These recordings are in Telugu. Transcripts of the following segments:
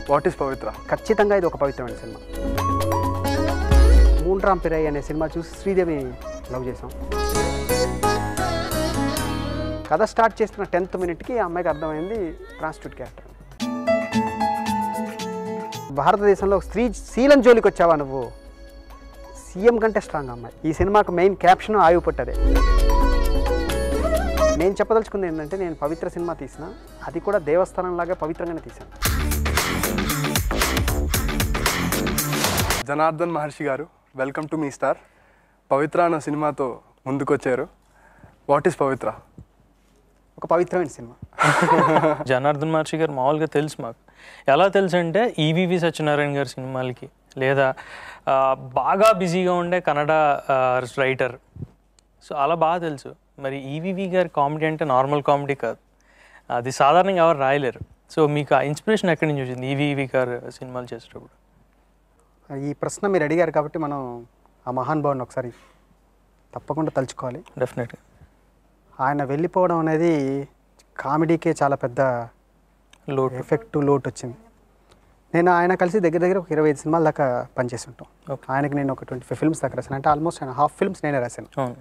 వాట్ ఈస్ పవిత్ర ఖచ్చితంగా ఇది ఒక పవిత్రమైన సినిమా మూండ్రాం పిరై అనే సినిమా చూసి శ్రీదేవి లవ్ చేసాం కథ స్టార్ట్ చేస్తున్న టెన్త్ మినిట్కి ఆ అమ్మాయికి అర్థమైంది ట్రాన్స్టిట్యూట్ క్యారెక్టర్ భారతదేశంలో ఒక స్త్రీ శీలం జోలికి వచ్చావా నువ్వు సీఎం కంటే స్ట్రాంగ్ అమ్మాయి ఈ సినిమాకు మెయిన్ క్యాప్షన్ ఆయువు పుట్టదే నేను చెప్పదలుచుకుంది ఏంటంటే నేను పవిత్ర సినిమా తీసిన అది కూడా దేవస్థానం లాగా పవిత్రంగానే తీశాను జనార్దన్ మహర్షి గారు వెల్కమ్ టు మీ స్టార్ పవిత్ర అన్న సినిమాతో ముందుకొచ్చారు వాట్ ఈస్ పవిత్ర ఒక పవిత్రమైన సినిమా జనార్దన్ మహర్షి గారు మామూలుగా తెలుసు మాకు ఎలా తెలుసు అంటే ఈవీవి సత్యనారాయణ గారి సినిమాలకి లేదా ఆ, బాగా బిజీగా ఉండే కన్నడ రైటర్ సో అలా బాగా తెలుసు మరి ఈవీవి గారి కామెడీ అంటే నార్మల్ కామెడీ కాదు అది సాధారణంగా ఎవరు రాయలేరు సో మీకు ఆ ఇన్స్పిరేషన్ ఎక్కడి నుంచి వచ్చింది ఈవీవి గారు సినిమాలు చేసేటప్పుడు ఈ ప్రశ్న మీరు అడిగారు కాబట్టి మనం ఆ మహానుభావుని ఒకసారి తప్పకుండా తలుచుకోవాలి డెఫినెట్గా ఆయన వెళ్ళిపోవడం అనేది కామెడీకే చాలా పెద్ద లోటు ఎఫెక్ట్ లోటు వచ్చింది నేను ఆయన కలిసి దగ్గర దగ్గర ఒక ఇరవై ఐదు సినిమాల దాకా పనిచేసి ఉంటాం Okay. ఆయనకి నేను ఒక ట్వంటీ ఫైవ్ ఫిల్మ్స్ దాకా రాశాను అంటే ఆల్మోస్ట్ ఆయన హాఫ్ ఫిల్మ్స్ నేనే రాశాను అవును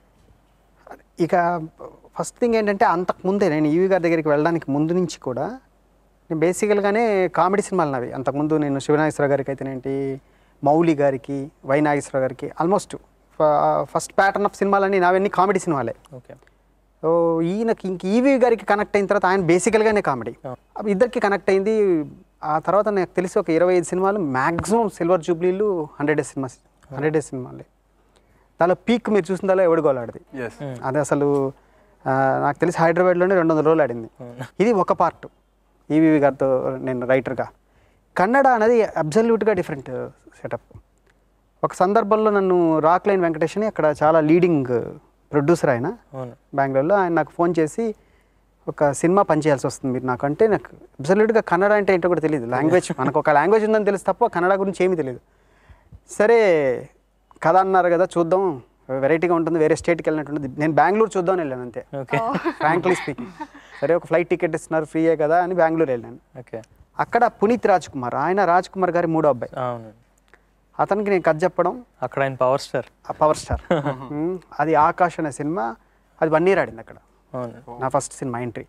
ఇక ఫస్ట్ థింగ్ ఏంటంటే అంతకు ముందే నేను ఈవీ గారి దగ్గరికి వెళ్ళడానికి ముందు నుంచి కూడా నేను బేసికల్గానే కామెడీ సినిమాలు నావి అంతకుముందు నేను శివనాగేశ్వర గారికి అయితేనేంటి మౌలి గారికి వై నాగేశ్వర గారికి ఆల్మోస్ట్ ఫస్ట్ ప్యాటర్న్ ఆఫ్ సినిమాలన్నీ నావన్నీ కామెడీ సినిమాలే ఓకే సో ఈయనకి ఇంక ఈవీ గారికి కనెక్ట్ అయిన తర్వాత ఆయన బేసికల్గానే కామెడీ Yeah. ఇద్దరికి కనెక్ట్ అయింది ఆ తర్వాత నాకు తెలిసి ఒక ఇరవై ఐదు సినిమాలు మ్యాక్సిమం సిల్వర్ జూబ్లీలు hundred days cinemas hundred days సినిమాలే దానిలో పీక్ మీరు చూసిన దానిలో ఎవడుగోలాడది ఎస్ అది అసలు ఆ, నాకు తెలిసి హైదరాబాద్లోనే రెండు వందల రోజులు ఆడింది అవును. ఇది ఒక పార్ట్ ఈవీవి గారితో నేను రైటర్గా కన్నడ అనేది అబ్జల్యూట్గా డిఫరెంట్ సెటప్ ఒక సందర్భంలో నన్ను రాక్ లైన్ వెంకటేష్ అని అక్కడ చాలా లీడింగ్ ప్రొడ్యూసర్ ఆయన అవును బెంగళూరులో ఆయన నాకు ఫోన్ చేసి ఒక సినిమా పనిచేయాల్సి వస్తుంది మీరు నాకు అంటే నాకు అబ్సల్యూట్గా కన్నడ అంటే ఏంటో కూడా తెలియదు లాంగ్వేజ్ మనకు ఒక లాంగ్వేజ్ ఉందని తెలుసు తప్ప కన్నడ గురించి ఏమీ తెలియదు సరే కథ అన్నారు కదా చూద్దాం వెరైటీగా ఉంటుంది వేరే స్టేట్కి వెళ్ళినట్టుంది నేను బెంగళూరు చూద్దామని వెళ్ళాను అంతే ఓకే ఫ్రాంక్లీ స్పీకింగ్ సరే ఒక ఫ్లైట్ టికెట్ ఇస్తున్నారు ఫ్రీయే కదా అని బెంగళూరు వెళ్ళాను ఓకే అక్కడ పునీత్ రాజ్ కుమార్ ఆయన రాజ్ కుమార్ గారి మూడో అబ్బాయి అవును అతనికి నేను కథ చెప్పడం అక్కడ ఆయన పవర్ స్టార్ ఆ పవర్ స్టార్ ఉమ్, అది ఆకాష్ అనే సినిమా అది వన్ ఇయర్ ఆడింది అక్కడ అవును నా ఫస్ట్ సినిమా ఎంట్రీ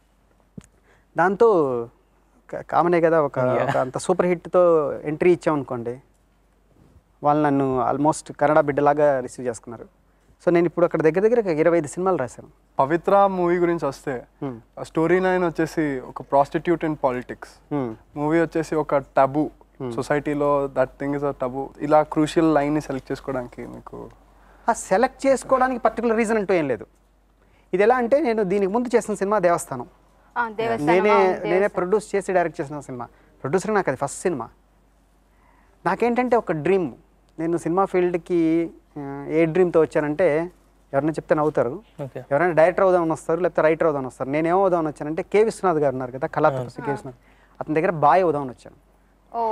దాంతో క- కామనే కదా ఒక ఒక అంత సూపర్ హిట్తో ఎంట్రీ ఇచ్చామనుకోండి వాళ్ళు నన్ను ఆల్మోస్ట్ కన్నడ బిడ్డలాగా రిసీవ్ చేసుకున్నారు సో నేను ఇప్పుడు అక్కడ దగ్గర దగ్గర ఒక ఇరవై ఐదు సినిమాలు రాశాను పవిత్ర మూవీ గురించి వస్తే Hmm. స్టోరీ నైన్ వచ్చేసి ఒక prostitute in politics Hmm. Movie వచ్చేసి ఒక టబు సొసైటీలో that thing is a taboo ఇలా క్రూషియల్ లైన్ని సెలెక్ట్ చేసుకోవడానికి మీకు ఆ సెలెక్ట్ చేసుకోవడానికి పర్టికులర్ రీజన్ అంటూ ఏం లేదు ఇది ఎలా అంటే నేను దీనికి ముందు చేసిన సినిమా దేవస్థానం ఆ, దేవస్థానం నేనే అవును, నేనే దేవస్థానం. ప్రొడ్యూస్ చేసి డైరెక్ట్ చేసిన సినిమా ప్రొడ్యూసర్ నాకు అది ఫస్ట్ సినిమా నాకేంటంటే ఒక డ్రీమ్ నేను సినిమా ఫీల్డ్కి ఏ డ్రీమ్తో వచ్చానంటే ఎవరైనా చెప్తే నవ్వుతారు ఓకే ఎవరైనా డైరెక్టర్ అవుదామని వస్తారు లేకపోతే రైటర్ అవుదామని వస్తారు నేను ఏమో అవుదామని వచ్చానంటే కే విశ్వనాథ్ గారు ఉన్నారు కదా కళాతపస్వి కే విశ్వనాథ్ అతని దగ్గర బాయ్ అవుదామని వచ్చాను ఓ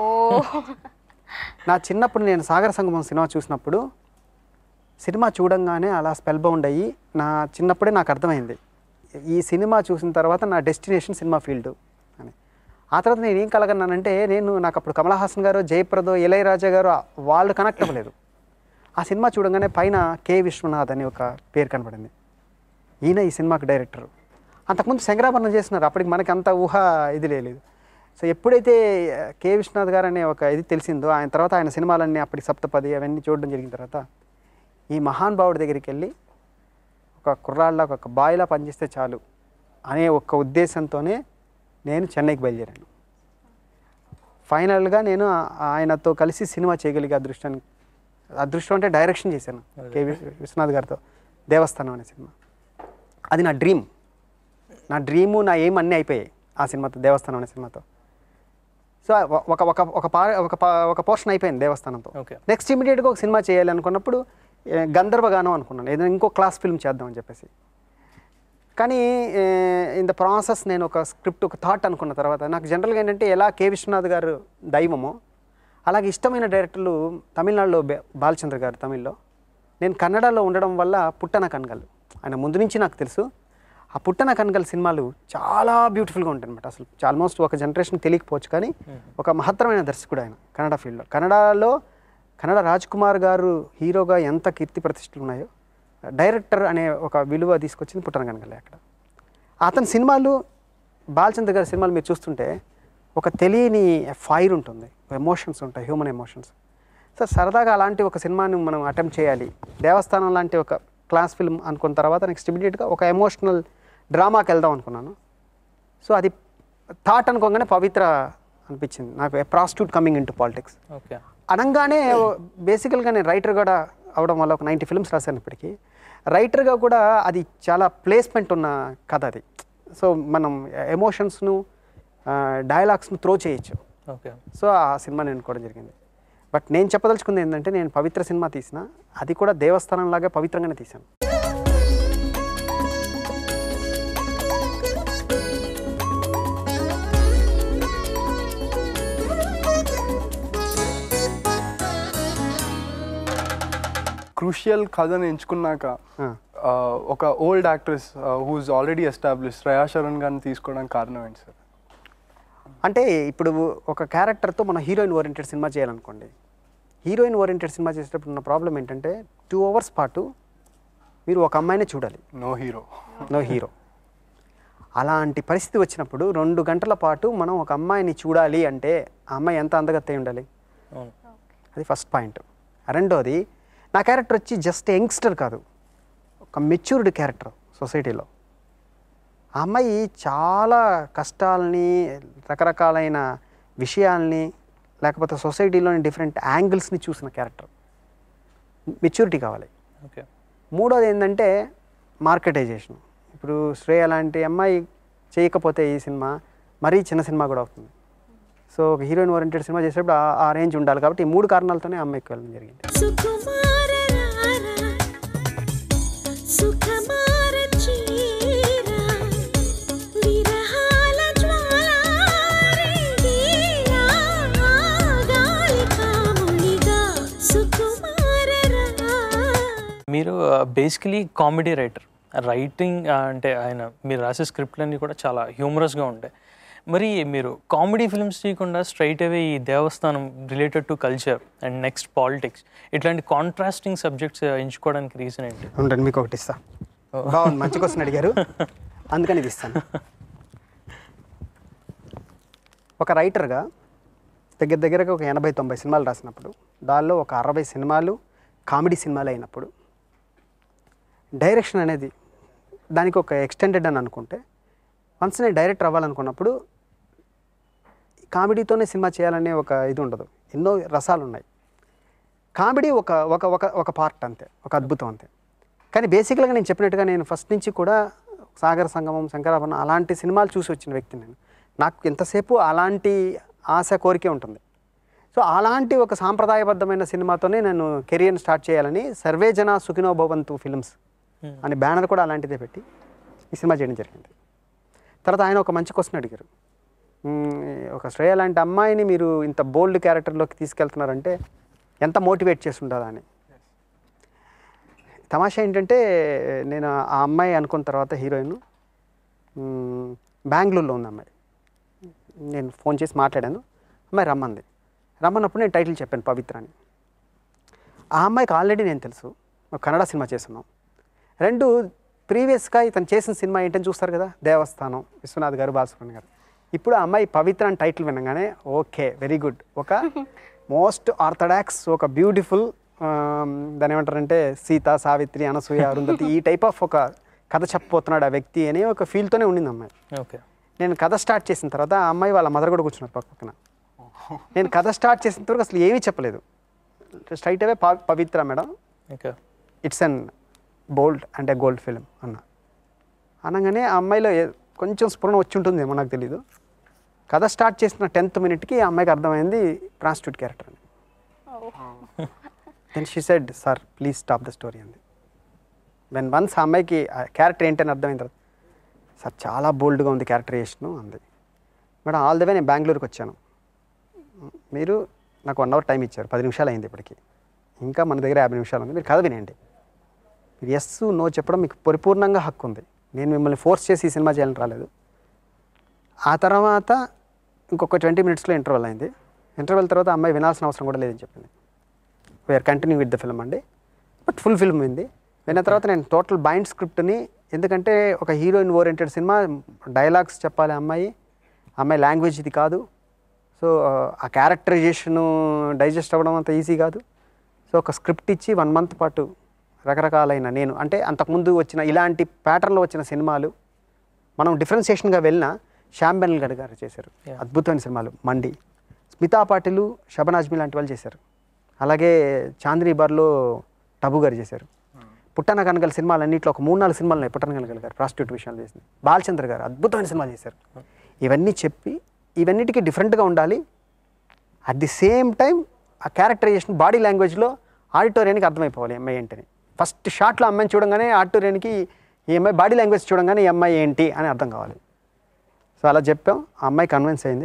నా చిన్నప్పుడు నేను సాగర సంగమం సినిమా చూసినప్పుడు సినిమా చూడంగానే అలా స్పెల్ బౌండ్ అయ్యి నా చిన్నప్పుడే నాకు అర్థమైంది ఈ సినిమా చూసిన తర్వాత నా డెస్టినేషన్ సినిమా ఫీల్డ్ అని ఆ తర్వాత నేను ఏం కలగన్నానంటే నేను నాకు అప్పుడు కమల్ హాసన్ గారు జయప్రదో ఇళయరాజా గారు వాళ్ళు కనెక్ట్ అవ్వలేదు ఆ సినిమా చూడంగానే పైన కె విశ్వనాథ్ అని ఒక పేరు కనపడింది ఈయన ఈ సినిమాకి డైరెక్టర్ అంతకుముందు శంకరాభరణం చేస్తున్నారు అప్పటికి మనకి అంత ఊహ ఇది లేదు సో ఎప్పుడైతే ఆ, కె విశ్వనాథ్ గారు అనే ఒక ఇది తెలిసిందో ఆయన తర్వాత ఆయన సినిమాలన్నీ అప్పటికి సప్తపది అవన్నీ చూడడం జరిగిన తర్వాత ఈ మహానుభావుడి దగ్గరికి వెళ్ళి ఒక కుర్రాళ్ళ ఒక బాయిలా పనిచేస్తే చాలు అనే ఒక ఉద్దేశంతోనే నేను చెన్నైకి బయలుదేరాను ఫైనల్గా నేను ఆ- ఆయనతో కలిసి సినిమా చేయగలిగే అదృష్టాన్ని అదృష్టం అంటే డైరెక్షన్ చేశాను కే వి- విశ్వనాథ్ గారితో దేవస్థానం అనే సినిమా అది నా డ్రీమ్ నా డ్రీము నా ఎయిమ్ అన్నీ అయిపోయాయి ఆ సినిమాతో దేవస్థానం అనే సినిమాతో సో ఒక ఒక ఒక పా ఒక పా- ఒక పోర్షన్ అయిపోయింది దేవస్థానంతో ఓకే నెక్స్ట్ ఇమీడియట్గా ఒక సినిమా చేయాలి అనుకున్నప్పుడు ఏ, గంధర్వగానం అనుకున్నాను ఏదైనా ఇంకో క్లాస్ ఫిల్మ్ చేద్దామని చెప్పేసి కానీ ఇన్ ద ప్రాసెస్ నేను ఒక స్క్రిప్ట్ ఒక థాట్ అనుకున్న తర్వాత నాకు జనరల్గా ఏంటంటే ఎలా కె విశ్వనాథ్ గారు దైవమో అలాగే ఇష్టమైన డైరెక్టర్లు తమిళనాడులో బే- బాలచంద్ర గారు తమిళ్లో నేను కన్నడలో ఉండడం వల్ల పుట్టన కనగలు ఆయన ముందు నుంచి నాకు తెలుసు ఆ పుట్టన కనగల సినిమాలు చాలా బ్యూటిఫుల్గా ఉంటాయి అనమాట అసలు ఆల్మోస్ట్ ఒక జనరేషన్ తెలియకపోవచ్చు కానీ ఒక మహత్తరమైన దర్శకుడు ఆయన కన్నడ ఫీల్డ్లో కన్నడలో కన్నడ రాజ్ కుమార్ గారు హీరోగా ఎంత కీర్తి ప్రతిష్టలు ఉన్నాయో డైరెక్టర్ అనే ఒక విలువ తీసుకొచ్చింది పుట్టన కనగలే అక్కడ అతని సినిమాలు బాలచంద్ర గారి సినిమాలు మీరు చూస్తుంటే ఒక తెలియని ఫైర్ ఉంటుంది ఎమోషన్స్ ఉంటాయి హ్యూమన్ ఎమోషన్స్ సో సరదాగా అలాంటి ఒక సినిమాని మనం అటెంప్ట్ చేయాలి దేవస్థానం లాంటి ఒక క్లాస్ ఫిల్మ్ అనుకున్న తర్వాత నెక్స్ట్ ఇమీడియట్గా ఒక ఎమోషనల్ డ్రామాకి వెళ్దాం అనుకున్నాను సో అది థాట్ అనుకోగానే పవిత్ర అనిపించింది నాకు prostitute coming into politics okay అనగానే బేసికల్గా నేను రైటర్ కూడా అవడం వల్ల ఒక నైంటీ ఫిల్మ్స్ రాశాను ఇప్పటికీ రైటర్గా కూడా అది చాలా ప్లేస్మెంట్ ఉన్న కథ అది సో మనం ఎమోషన్స్ను డైలాగ్స్ను త్రో చేయొచ్చు ఓకే సో ఆ సినిమా నేను కూడా జరిగింది బట్ నేను చెప్పదలుచుకుంది ఏంటంటే నేను పవిత్ర సినిమా తీసిన అది కూడా దేవస్థానం లాగా పవిత్రంగానే తీశాను క్రూషియల్ కథను ఎంచుకున్నాక ఆ. ఆ, ఒక old actress whose already establish Shreya Saran గారిని తీసుకోవడానికి కారణం ఏంటి సార్ అంటే ఇప్పుడు ఒక క్యారెక్టర్తో మనం హీరోయిన్ ఓరియంటెడ్ సినిమా చేయాలనుకోండి హీరోయిన్ ఓరియంటెడ్ సినిమా చేసేటప్పుడు ఉన్న ప్రాబ్లం ఏంటంటే టూ అవర్స్ పాటు మీరు ఒక అమ్మాయినే చూడాలి నో హీరో నో హీరో అలాంటి పరిస్థితి వచ్చినప్పుడు రెండు గంటల పాటు మనం ఒక అమ్మాయిని చూడాలి అంటే ఆ అమ్మాయి ఎంత అందగత్తై ఉండాలి అవును అది ఫస్ట్ పాయింట్ రెండోది నా క్యారెక్టర్ వచ్చి జస్ట్ యంగ్స్టర్ కాదు ఒక మెచ్యూర్డ్ క్యారెక్టర్ సొసైటీలో ఆ అమ్మాయి చాలా కష్టాలని రకరకాలైన విషయాల్ని లేకపోతే సొసైటీలోని డిఫరెంట్ యాంగిల్స్ని చూసిన క్యారెక్టర్ మెచ్యూరిటీ కావాలి ఓకే మూడోది ఏంటంటే మార్కెటైజేషన్ ఇప్పుడు శ్రేయ లాంటి అమ్మాయి చేయకపోతే ఈ సినిమా మరీ చిన్న సినిమా కూడా అవుతుంది సో ఒక హీరోయిన్ ఓరియంటెడ్ సినిమా చేసేటప్పుడు ఆ- ఆ రేంజ్ ఉండాలి కాబట్టి ఈ మూడు కారణాలతోనే ఆ అమ్మాయికి వెళ్ళడం జరిగింది సుకుమార రారా సుఖమార చీరా విరహాల జ్వాలారేగిరా గాలి కామునిగా సుకుమార రా మీరు బేసికలీ కామెడీ రైటర్ రైటింగ్ అంటే ఆయన మీరు రాసే స్క్రిప్ట్లన్నీ కూడా చాలా హ్యూమరస్గా ఉంటాయి మరి మీరు కామెడీ ఫిల్మ్స్ చేయకుండా స్ట్రైట్ అవే ఈ Devasthanam related to culture and next politics ఇట్లాంటి కాంట్రాస్టింగ్ సబ్జెక్ట్స్ ఎంచుకోవడానికి రీజన్ ఏంటి ఉండండి మీకు ఒకటి ఇస్తా బాగుంది మంచి క్వశ్చన్ అడిగారు అందుకని ఇది ఇస్తాను ఒక రైటర్గా దగ్గర దగ్గరగా ఒక ఎనభై తొంభై సినిమాలు రాసినప్పుడు దానిలో ఒక అరవై సినిమాలు కామెడీ సినిమాలు అయినప్పుడు డైరెక్షన్ అనేది దానికి ఒక ఎక్స్టెండెడ్ అని అనుకుంటే వన్స్ నేను డైరెక్టర్ అవ్వాలనుకున్నప్పుడు కామెడీతోనే సినిమా చేయాలనే ఒక ఇది ఉండదు ఎన్నో రసాలు ఉన్నాయి కామెడీ ఒక ఒక ఒక ఒక పార్ట్ అంతే ఒక అద్భుతం అంతే కానీ బేసిక్గా నేను చెప్పినట్టుగా నేను ఫస్ట్ నుంచి కూడా సాగర సంగమం శంకరాభరణం అలాంటి సినిమాలు చూసి వచ్చిన వ్యక్తి నేను నాకు ఎంతసేపు అలాంటి ఆశ కోరికే ఉంటుంది సో అలాంటి ఒక సాంప్రదాయబద్ధమైన సినిమాతోనే నేను కెరియర్ని స్టార్ట్ చేయాలని సర్వే జన సుఖినో భవంతు ఫిల్మ్స్ అనే బ్యానర్ కూడా అలాంటిదే పెట్టి ఈ సినిమా చేయడం జరిగింది తర్వాత ఆయన ఒక మంచి క్వశ్చన్ అడిగారు మ్మ్, ఒక శ్రేయ లాంటి అమ్మాయిని మీరు ఇంత బోల్డ్ క్యారెక్టర్లోకి తీసుకెళ్తున్నారంటే ఎంత మోటివేట్ చేసి ఉండాలా అని తమాషా ఏంటంటే నేను ఆ అమ్మాయి అనుకున్న తర్వాత హీరోయిన్ మ్మ్, బెంగళూరులో ఉంది అమ్మాయి నేను ఫోన్ చేసి మాట్లాడాను అమ్మాయి రమ్మంది రమ్మన్నప్పుడు నేను టైటిల్ చెప్పాను పవిత్ర అని ఆ అమ్మాయికి ఆల్రెడీ నేను తెలుసు ఒక కన్నడ సినిమా చేస్తున్నాం రెండు ప్రీవియస్గా ఇతను చేసిన సినిమా ఏంటని చూస్తారు కదా దేవస్థానం విశ్వనాథ్ గారు బాలసుబ్రహ్మణ్యం గారు ఇప్పుడు ఆ అమ్మాయి పవిత్ర అని టైటిల్ వినగానే ఓకే వెరీ గుడ్ ఒక మోస్ట్ ఆర్థడాక్స్ ఒక బ్యూటిఫుల్ దాని ఏమంటారంటే సీత సావిత్రి అనసూయ అరుంధతి ఈ టైప్ ఆఫ్ ఒక కథ చెప్పబోతున్నాడు ఆ వ్యక్తి అని ఒక ఫీల్తోనే ఉండింది అమ్మాయి ఓకే నేను కథ స్టార్ట్ చేసిన తర్వాత ఆ అమ్మాయి వాళ్ళ మదర్ కూడా కూర్చున్నారు పక్క పక్కన నేను కథ స్టార్ట్ చేసిన తర్వాత అసలు ఏమీ చెప్పలేదు స్ట్రైట్ అవే ప- Pavitra madam okay it's an bold and a gold film అన్న అనగానే ఆ అమ్మాయిలో ఏ- కొంచెం స్ఫురణ వచ్చి ఉంటుందేమో నాకు తెలీదు కథ స్టార్ట్ చేసిన టెన్త్ మినిట్కి ఆ అమ్మాయికి అర్థమైంది ప్రాస్టిట్యూట్ క్యారెక్టర్ అని then she said sir please stop the story అంది వెన్ వన్స్ ఆ అమ్మాయికి క్యారెక్టర్ ఏంటని అర్థమైన తర్వాత సార్ చాలా బోల్డ్గా ఉంది క్యారెక్టరైజేషను అంది మేడం ఆల్ ద వే నేను బెంగళూరుకి వచ్చాను మీరు నాకు వన్ అవర్ టైం ఇచ్చారు పది నిమిషాలు అయింది ఇప్పటికి ఇంకా మన దగ్గర యాభై నిమిషాలు ఉంది మీరు కథ వినండి మీరు ఎస్ నో చెప్పడం మీకు పరిపూర్ణంగా హక్కు ఉంది నేను మిమ్మల్ని ఫోర్స్ చేసి ఈ సినిమా చేయాలని రాలేదు ఆ తర్వాత ఇంకొక ట్వంటీ మినిట్స్లో ఇంటర్వెల్ అయింది ఇంటర్వెల్ తర్వాత ఆ అమ్మాయి వినాల్సిన అవసరం కూడా లేదని చెప్పింది we are continue with the film అండి బట్ ఫుల్ ఫిల్మ్ అయింది విన్న తర్వాత నేను టోటల్ బైండ్ స్క్రిప్ట్ని ఎందుకంటే ఒక హీరోయిన్ ఓరియంటెడ్ సినిమా డైలాగ్స్ చెప్పాలి ఆ అమ్మాయి ఆ అమ్మాయి లాంగ్వేజ్ ఇది కాదు సో ఆ క్యారెక్టరైజేషన్ డైజెస్ట్ అవ్వడం అంత ఈజీ కాదు సో ఒక స్క్రిప్ట్ ఇచ్చి వన్ మంత్ పాటు రకరకాలైన నేను అంటే అంతకుముందు వచ్చిన ఇలాంటి ప్యాటర్న్లో వచ్చిన సినిమాలు మనం డిఫరెన్సియేషన్గా వెళ్ళిన శ్యామ్ బెనల్ గడ్ గారు చేశారు అద్భుతమైన సినిమాలు మండి స్మితా పాటిల్ షబన్ అజ్మీ లాంటి వాళ్ళు చేశారు అలాగే చాందినీ బార్లో టబు గారు చేశారు పుట్టన కనగల సినిమాలు అన్నింటిలో ఒక మూడు నాలుగు సినిమాలు ఉన్నాయి పుట్టన కనగల గారు ప్రాస్టిట్యూట్ విషయాలు చేసింది బాలచంద్ర గారు అద్భుతమైన సినిమాలు చేశారు ఇవన్నీ చెప్పి ఇవన్నిటికీ డిఫరెంట్గా ఉండాలి అట్ ది సేమ్ టైం ఆ క్యారెక్టరైజేషన్ బాడీ లాంగ్వేజ్లో ఆడిటోరియానికి అర్థమైపోవాలి ఈ అమ్మాయి ఏంటని ఫస్ట్ షాట్లో అమ్మాయిని చూడంగానే ఆడిటోరియానికి ఈ అమ్మాయి బాడీ లాంగ్వేజ్ చూడంగానే ఈ అమ్మాయి ఏంటి అని అర్థం కావాలి సో అలా చెప్పాం ఆ అమ్మాయి కన్విన్స్ అయింది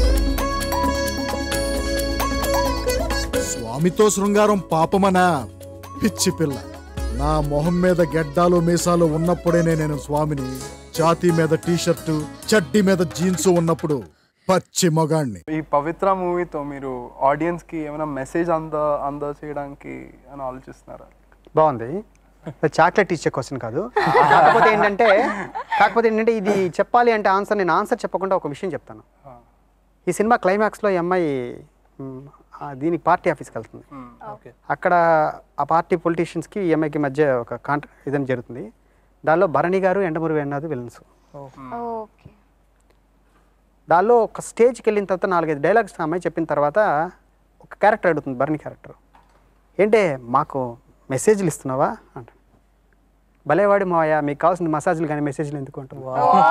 స్వామితో శృంగారం పాపమనా పిచ్చి పిల్ల నా మొహం మీద గెడ్డాలు మీసాలు ఉన్నప్పుడేనే నేను స్వామిని ఛాతీ మీద టీషర్టు చడ్డీ మీద జీన్స్ ఉన్నప్పుడు పచ్చి మొగాణ్ణి ఈ పవిత్ర మూవీతో మీరు ఆడియన్స్కి ఏమైనా మెసేజ్ అంద అంద చేయడానికి అని ఆలోచిస్తున్నారా బాగుంది చాక్లెట్ ఇచ్చే క్వశ్చన్ కాదు కాకపోతే ఏంటంటే కాకపోతే ఏంటంటే ఇది చెప్పాలి అంటే ఆన్సర్ నేను ఆన్సర్ చెప్పకుండా ఒక విషయం చెప్తాను ఈ సినిమా క్లైమాక్స్లో ఈ అమ్మాయి మ్, ఆ దీనికి పార్టీ ఆఫీస్కి వెళ్తుంది ఓకే అక్కడ ఆ పార్టీ పొలిటీషియన్స్కి ఈ అమ్మాయికి మధ్య ఒక కాంట్ర ఇదని జరుగుతుంది దానిలో భరణి గారు ఎండమూరి వెన్నది విలన్స్ ఓకే దానిలో ఒక స్టేజ్కి వెళ్ళిన తర్వాత నాలుగైదు డైలాగ్స్ ఆ అమ్మాయి చెప్పిన తర్వాత ఒక క్యారెక్టర్ అడుగుతుంది భరణి క్యారెక్టర్ ఏంటే మాకు మెసేజ్లు ఇస్తున్నావా అంట భలేవాడి మావయ్య మీకు కావాల్సిన మసాజ్లు కానీ మెసేజ్లు ఎందుకు అంటుంది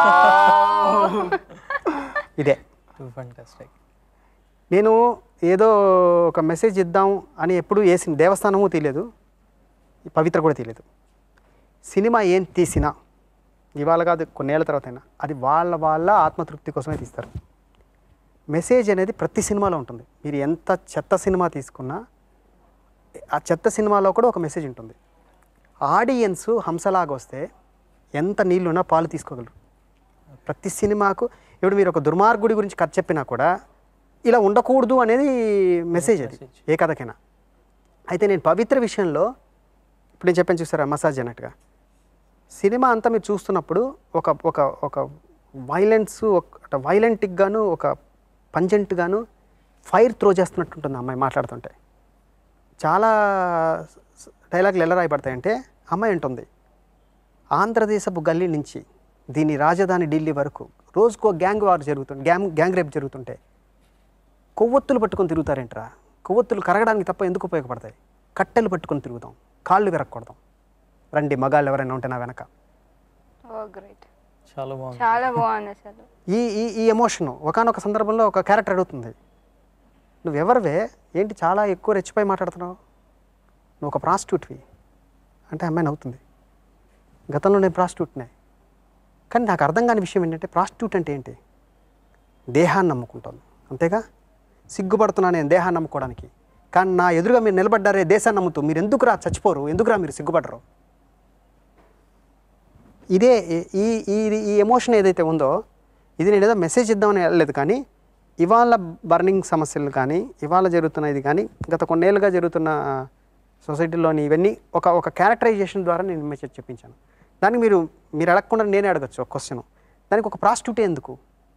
ఇదే ఫంటాస్టిక్ నేను ఏదో ఒక మెసేజ్ ఇద్దాం అని ఎప్పుడు వేసిన దేవస్థానము తీయలేదు ఈ పవిత్ర కూడా తీయలేదు సినిమా ఏం తీసినా ఇవాళ కాదు కొన్నేళ్ల తర్వాత అయినా అది వాళ్ళ వాళ్ళ ఆత్మతృప్తి కోసమే తీస్తారు మెసేజ్ అనేది ప్రతి సినిమాలో ఉంటుంది మీరు ఎంత చెత్త సినిమా తీసుకున్నా ఆ చెత్త సినిమాలో కూడా ఒక మెసేజ్ ఉంటుంది ఆడియన్స్ హంసలాగా వస్తే ఎంత నీళ్ళున్నా పాలు తీసుకోగలరు ప్రతి సినిమాకు ఇప్పుడు మీరు ఒక దుర్మార్గుడి గురించి కథ చెప్పినా కూడా ఇలా ఉండకూడదు అనేది మెసేజ్ అది ఏ కథకైనా అయితే నేను పవిత్ర విషయంలో ఇప్పుడు నేను చెప్పాను చూసారా మసాజ్ అన్నట్టుగా సినిమా అంతా మీరు చూస్తున్నప్పుడు ఒక ఒక ఒక వైలెన్స్ ఒక వైలెంటిక్గాను ఒక పంజెంట్గాను ఫైర్ త్రో చేస్తున్నట్టు ఉంటుంది ఆ అమ్మాయి మాట్లాడుతుంటే చాలా డైలాగులు ఎలా రాయబడతాయంటే అమ్మాయి ఉంటుంది ఆంధ్రదేశపు గల్లీ నుంచి దీని రాజధాని ఢిల్లీ వరకు రోజుకో గ్యాంగ్ వార్ జరుగుతుంది గ్యాంగ్ గ్యాంగ్ రేప్ జరుగుతుంటే కొవ్వొత్తులు పట్టుకొని తిరుగుతారేంట్రా కొవ్వొత్తులు కరగడానికి తప్ప ఎందుకు ఉపయోగపడతాయి కట్టెలు పట్టుకొని తిరుగుతాం కాళ్ళు విరక్కొడతాం రండి మగాళ్ళు ఎవరైనా ఉంటే నా వెనక ఓ గ్రేట్ చాలా బాగుంది చాలా బాగుంది అసలు ఈ ఈ ఈ ఎమోషన్ ఒకనొక సందర్భంలో ఒక క్యారెక్టర్ అడుగుతుంది నువ్వు ఎవరివే ఏంటి చాలా ఎక్కువ రెచ్చిపోయి మాట్లాడుతున్నావు నువ్వు ఒక ప్రాస్టిట్యూట్వి అంటే అమ్మాయి నవ్వుతుంది గతంలో నేను ప్రాస్టిట్యూట్నే కానీ నాకు అర్థం కాని విషయం ఏంటంటే ప్రాస్టిట్యూట్ అంటే ఏంటి దేహాన్ని నమ్ముకుంటాను అంతేగా సిగ్గుపడుతున్నా నేను దేహాన్ని నమ్ముకోవడానికి కానీ నా ఎదురుగా మీరు నిలబడ్డారే దేశాన్ని నమ్ముతూ మీరు ఎందుకురా చచ్చిపోరు ఎందుకురా మీరు సిగ్గుపడరు ఇదే ఈ ఈ ఈ ఎమోషన్ ఏదైతే ఉందో ఇది నేను ఏదో మెసేజ్ ఇద్దామని వెళ్ళలేదు కానీ ఇవాళ బర్నింగ్ సమస్యలు కానీ ఇవాళ జరుగుతున్న ఇది కానీ గత కొన్నేళ్ళుగా జరుగుతున్న సొసైటీలోని ఇవన్నీ ఒక ఒక క్యారెక్టరైజేషన్ ద్వారా నేను మెసేజ్ చెప్పించాను దానికి మీరు మీరు అడగకుండా నేనే అడగచ్చు ఒక క్వశ్చన్ దానికి ఒక ప్రాస్టిట్యూట్ ఎందుకు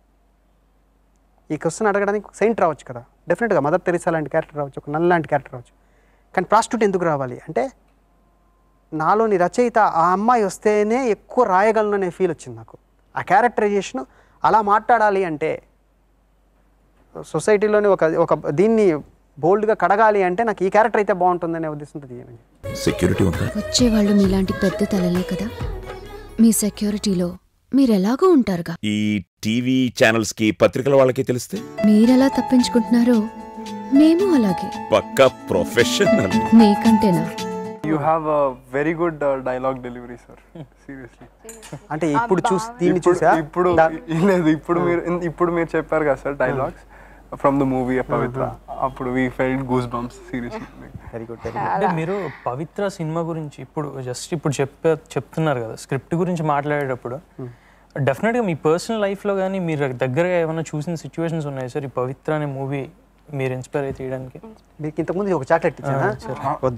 ఈ క్వశ్చన్ అడగడానికి సెయింట్ రావచ్చు కదా డెఫినెట్గా మదర్ తెరిసా లాంటి క్యారెక్టర్ రావచ్చు ఒక నల్ లాంటి క్యారెక్టర్ రావచ్చు కానీ ప్రాస్టిట్యూట్ ఎందుకు రావాలి అంటే నాలోని రచయిత ఆ అమ్మాయి వస్తేనే ఎక్కువ రాయగలను అనే ఫీల్ వచ్చింది నాకు ఆ క్యారెక్టరైజేషన్ అలా మాట్లాడాలి అంటే సొసైటీలోని ఒక ఒక దీన్ని బోల్డ్గా కడగాలి అంటే నాకు ఈ క్యారెక్టర్ అయితే బాగుంటుందనే ఉద్దేశంతో తీయమని సెక్యూరిటీ ఉందా వచ్చేవాళ్ళు మీలాంటి పెద్ద తలలే కదా మీ సెక్యూరిటీలో మీరెలాగో ఉంటారుగా ఈ టీవీ ఛానల్స్ కి పత్రికల వాళ్ళకి తెలిస్తే మీరెలా తప్పించుకుంటున్నారో మేము అలాగే పక్కా ప్రొఫెషనల్ మీకంటేనా you have a very good dialogue delivery sir seriously అంటే ఇప్పుడు చూసి దీన్ని ఇప్పుడు చూసా ఇప్పుడు దా- లేదు ఇప్పుడు మీరు ఇప్పుడు మీరు చెప్పారు కదా sir dialogues from the movie Pavitra అప్పుడు we felt goosebumps seriously very good very అంటే మీరు పవిత్ర సినిమా గురించి ఇప్పుడు జస్ట్ ఇప్పుడు చెప్పే చెప్తున్నారు కదా స్క్రిప్ట్ గురించి మాట్లాడేటప్పుడు డెఫినెట్గా మీ పర్సనల్ లైఫ్లో కానీ మీరు దగ్గరగా ఏమైనా చూసిన సిచ్యువేషన్స్ ఉన్నాయి సార్ ఈ పవిత్ర అనే మూవీ మీరు ఇన్స్పైర్ అయితే తీయడానికి మీకు ఇంతకుముందు ఒక చాక్లెట్ ఇచ్చానా వద్దు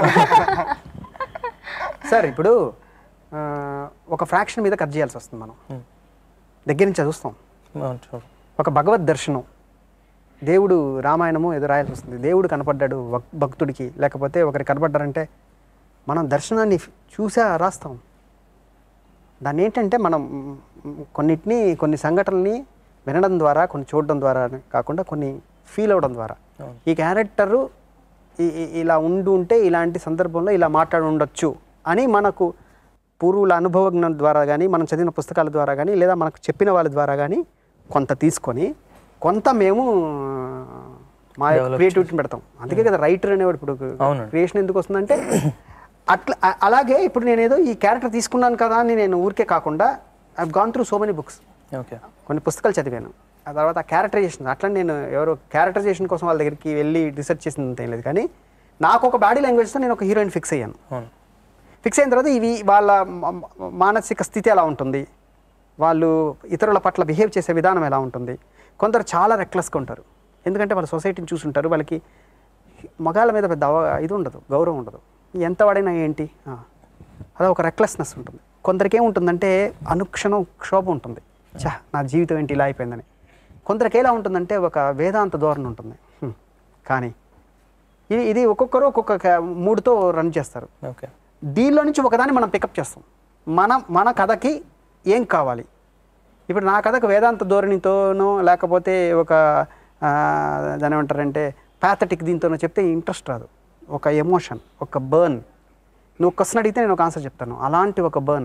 సార్ ఇప్పుడు ఆ, ఒక ఫ్రాక్షన్ మీద కట్ చేయాల్సి వస్తుంది మనం దగ్గర నుంచి చూస్తాం అవును సార్. ఒక భగవద్ దర్శనం దేవుడు రామాయణము ఏదో రాయాల్సి వస్తుంది దేవుడు కనపడ్డాడు భక్- భక్తుడికి లేకపోతే ఒకరికి కనపడ్డారంటే మనం దర్శనాన్ని చూసా రాస్తాం దాన్ని ఏంటంటే మనం మ్, కొన్నిటిని కొన్ని సంఘటనల్ని వినడం ద్వారా కొన్ని చూడడం ద్వారా కాకుండా కొన్ని ఫీల్ అవ్వడం ద్వారా ఈ క్యారెక్టరు ఈ- ఈ- ఇలా ఉండి ఉంటే ఇలాంటి సందర్భంలో ఇలా మాట్లాడి ఉండొచ్చు అని మనకు పూర్వుల అనుభవజ్ఞం ద్వారా కానీ మనం చదివిన పుస్తకాల ద్వారా కానీ లేదా మనకు చెప్పిన వాళ్ళ ద్వారా కానీ కొంత తీసుకొని కొంత మేము మా క్రియేటివిటీని పెడతాం అందుకే కదా రైటర్ అనేవాడు ఇప్పుడు అవునండి. క్రియేషన్ ఎందుకు వస్తుందంటే అట్లా అ- అలాగే ఇప్పుడు నేను ఏదో ఈ క్యారెక్టర్ తీసుకున్నాను కదా అని నేను ఊరికే కాకుండా I gone through so many books okay కొన్ని పుస్తకాలు చదివాను ఆ తర్వాత ఆ క్యారెక్టరైజేషన్ అట్లా నేను ఎవరో క్యారెక్టరైజేషన్ కోసం వాళ్ళ దగ్గరికి వెళ్ళి రీసెర్చ్ చేసింది ఏం లేదు కానీ నాకు ఒక బాడీ లాంగ్వేజ్తో నేను ఒక హీరోయిన్ ఫిక్స్ అయ్యాను అవును ఫిక్స్ అయిన తర్వాత ఇవి వాళ్ళ మ- మ- మానసిక స్థితి ఎలా ఉంటుంది వాళ్ళు ఇతరుల పట్ల బిహేవ్ చేసే విధానం ఎలా ఉంటుంది కొందరు చాలా రెక్లెస్గా ఉంటారు ఎందుకంటే వాళ్ళ సొసైటీని చూసుంటారు వాళ్ళకి మగాళ్ళ మీద పెద్ద అవ- ఇది ఉండదు గౌరవం ఉండదు ఎంత వాడైనా ఏంటి ఆ. అలా ఒక రెక్లెస్నెస్ ఉంటుంది కొందరికి ఏముంటుందంటే అనుక్షణం క్షోభ ఉంటుంది చా నా జీవితం ఏంటి ఇలా అయిపోయిందని కొందరికి ఎలా ఉంటుందంటే ఒక వేదాంత ధోరణి ఉంటుంది హ్మ్. కానీ ఇది ఇది ఒక్కొక్కరు ఒక్కొక్క క- మూడుతో రన్ చేస్తారు ఓకే దీనిలో నుంచి ఒకదాన్ని మనం పికప్ చేస్తాం మన మన కథకి ఏం కావాలి ఇప్పుడు నా కథకు వేదాంత ధోరణితోనో లేకపోతే ఒక ఆ, దాని ఏమంటారంటే ప్యాథటిక్ దీంతోనో చెప్తే ఇంట్రెస్ట్ రాదు ఒక ఎమోషన్ ఒక బర్న్ నువ్వు క్వశ్చన్ అడిగితే నేను ఒక ఆన్సర్ చెప్తాను అలాంటి ఒక బర్న్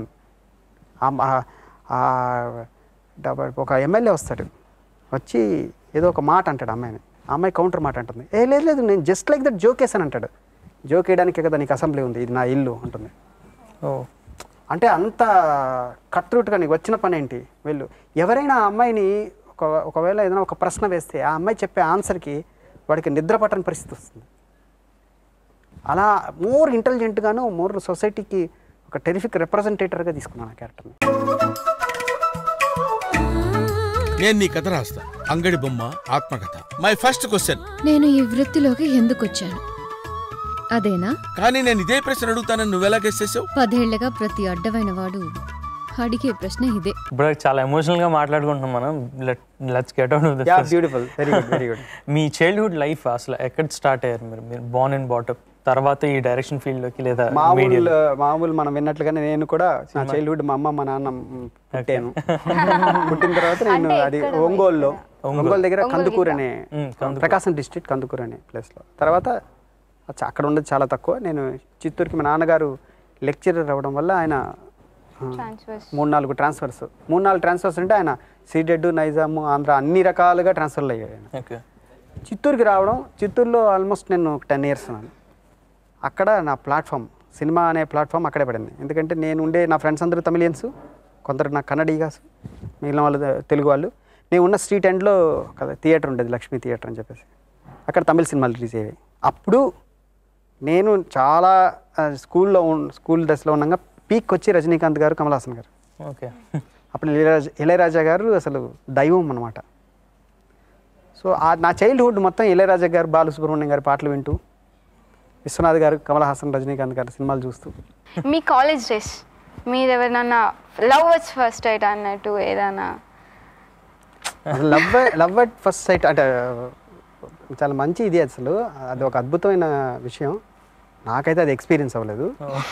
ఒక ఎమ్మెల్యే వస్తాడు వచ్చి ఏదో ఒక మాట అంటాడు అమ్మాయిని ఆ అమ్మాయి కౌంటర్ మాట అంటుంది ఏ లేదు లేదు నేను జస్ట్ లైక్ దట్ జోక్ వేసాను అంటాడు జోక్ వేయడానికే కదా నీకు అసెంబ్లీ ఉంది ఇది నా ఇల్లు అంటుంది ఓ అంటే అంత కట్రూట్గా నీకు వచ్చిన పని ఏంటి వెళ్ళు ఎవరైనా ఆ అమ్మాయిని ఒక ఒకవేళ ఏదైనా ఒక ప్రశ్న వేస్తే ఆ అమ్మాయి చెప్పే ఆన్సర్కి వాడికి నిద్ర పట్టని పరిస్థితి వస్తుంది అలా మోర్ ఇంటెలిజెంట్గాను మోర్ సొసైటీకి ఒక టెరిఫిక్ రిప్రజెంటేటర్గా తీసుకున్నాను ఆ క్యారెక్టర్ని నేను నీ కథ రాస్తా అంగడి బొమ్మ ఆత్మకథ మై ఫస్ట్ క్వశ్చన్ నేను ఈ వృత్తిలోకి ఎందుకొచ్చాను అదేనా కానీ నేను ఇదే ప్రశ్న అడుగుతానని నువ్వెలా గెస్ చేసావు పదేళ్లగా ప్రతి అడ్డమైన వాడు అడిగే ప్రశ్న ఇదే ఇప్పుడు చాలా ఎమోషనల్ గా మాట్లాడుకుంటున్నాం మనం let's get out yeah beautiful very good very good మీ చైల్డ్హుడ్ లైఫ్ అసలు ఎక్కడ స్టార్ట్ అయ్యారు మీరు మీరు బోర్న్ అండ్ బాటప్ తర్వాత ఈ డైరెక్షన్ ఫీల్డ్ లోకి లేదా మామూలు మీడియా మామూలు మనం విన్నట్లుగానే నేను కూడా నా చైల్డ్హుడ్ మా అమ్మ మా నాన్న మ్, పుట్టాను పుట్టిన తర్వాత నేను అది ఒంగోలులో ఒంగోలు దగ్గర కందుకూరు అనే ప్రకాశం డిస్ట్రిక్ట్ కందుకూరు అనే ప్లేస్లో తర్వాత అచ్చ- అక్కడ ఉండేది చాలా తక్కువ నేను చిత్తూరుకి మా నాన్నగారు లెక్చరర్ అవ్వడం వల్ల ఆయన ఆ, ట్రాన్స్ఫర్స్ మూడు నాలుగు ట్రాన్స్ఫర్స్ మూడు నాలుగు ట్రాన్స్ఫర్స్ అంటే ఆయన సీడెడ్ నైజాము ఆంధ్ర అన్ని రకాలుగా ట్రాన్స్ఫర్లు అయ్యాయి ఆయన ఓకే చిత్తూరుకి రావడం చిత్తూరులో ఆల్మోస్ట్ నేను టెన్ ఇయర్స్ ఉన్నాను అక్కడ నా ప్లాట్ఫామ్ సినిమా అనే ప్లాట్ఫామ్ అక్కడే పడింది ఎందుకంటే నేను ఉండే నా ఫ్రెండ్స్ అందరూ తమిళియన్స్ కొందరు నా కన్నడీగాస్ మిగిలిన వాళ్ళు తెలుగు వాళ్ళు నేను ఉన్న స్ట్రీట్ ఎండ్లో కదా థియేటర్ ఉండేది లక్ష్మీ థియేటర్ అని చెప్పేసి అక్కడ తమిళ సినిమాలు రిలీజ్ అయ్యాయి అప్పుడు నేను చాలా ఆ, స్కూల్లో ఉన్- స్కూల్ దశలో ఉండగా పీక్ వచ్చి రజనీకాంత్ గారు కమల్ హాసన్ గారు ఓకే అప్పుడు ఇళయరాజా ఇళయరాజా గారు అసలు దైవం అనమాట సో ఆ నా చైల్డ్హుడ్ మొత్తం ఇళయరాజా గారు బాలసుబ్రహ్మణ్యం గారి పాటలు వింటూ విశ్వనాథ్ గారు కమల్ హాసన్ రజనీకాంత్ గారి సినిమాలు చూస్తూ మీ కాలేజ్ డేస్ మీరు ఎవరినన్నా లవ్ వచ్చి ఫస్ట్ అయితే అన్నట్టు ఏదైనా అసలు love love at first sight అంటే చాలా మంచి ఇది అసలు అది ఒక అద్భుతమైన విషయం నాకైతే అది ఎక్స్పీరియన్స్ అవ్వలేదు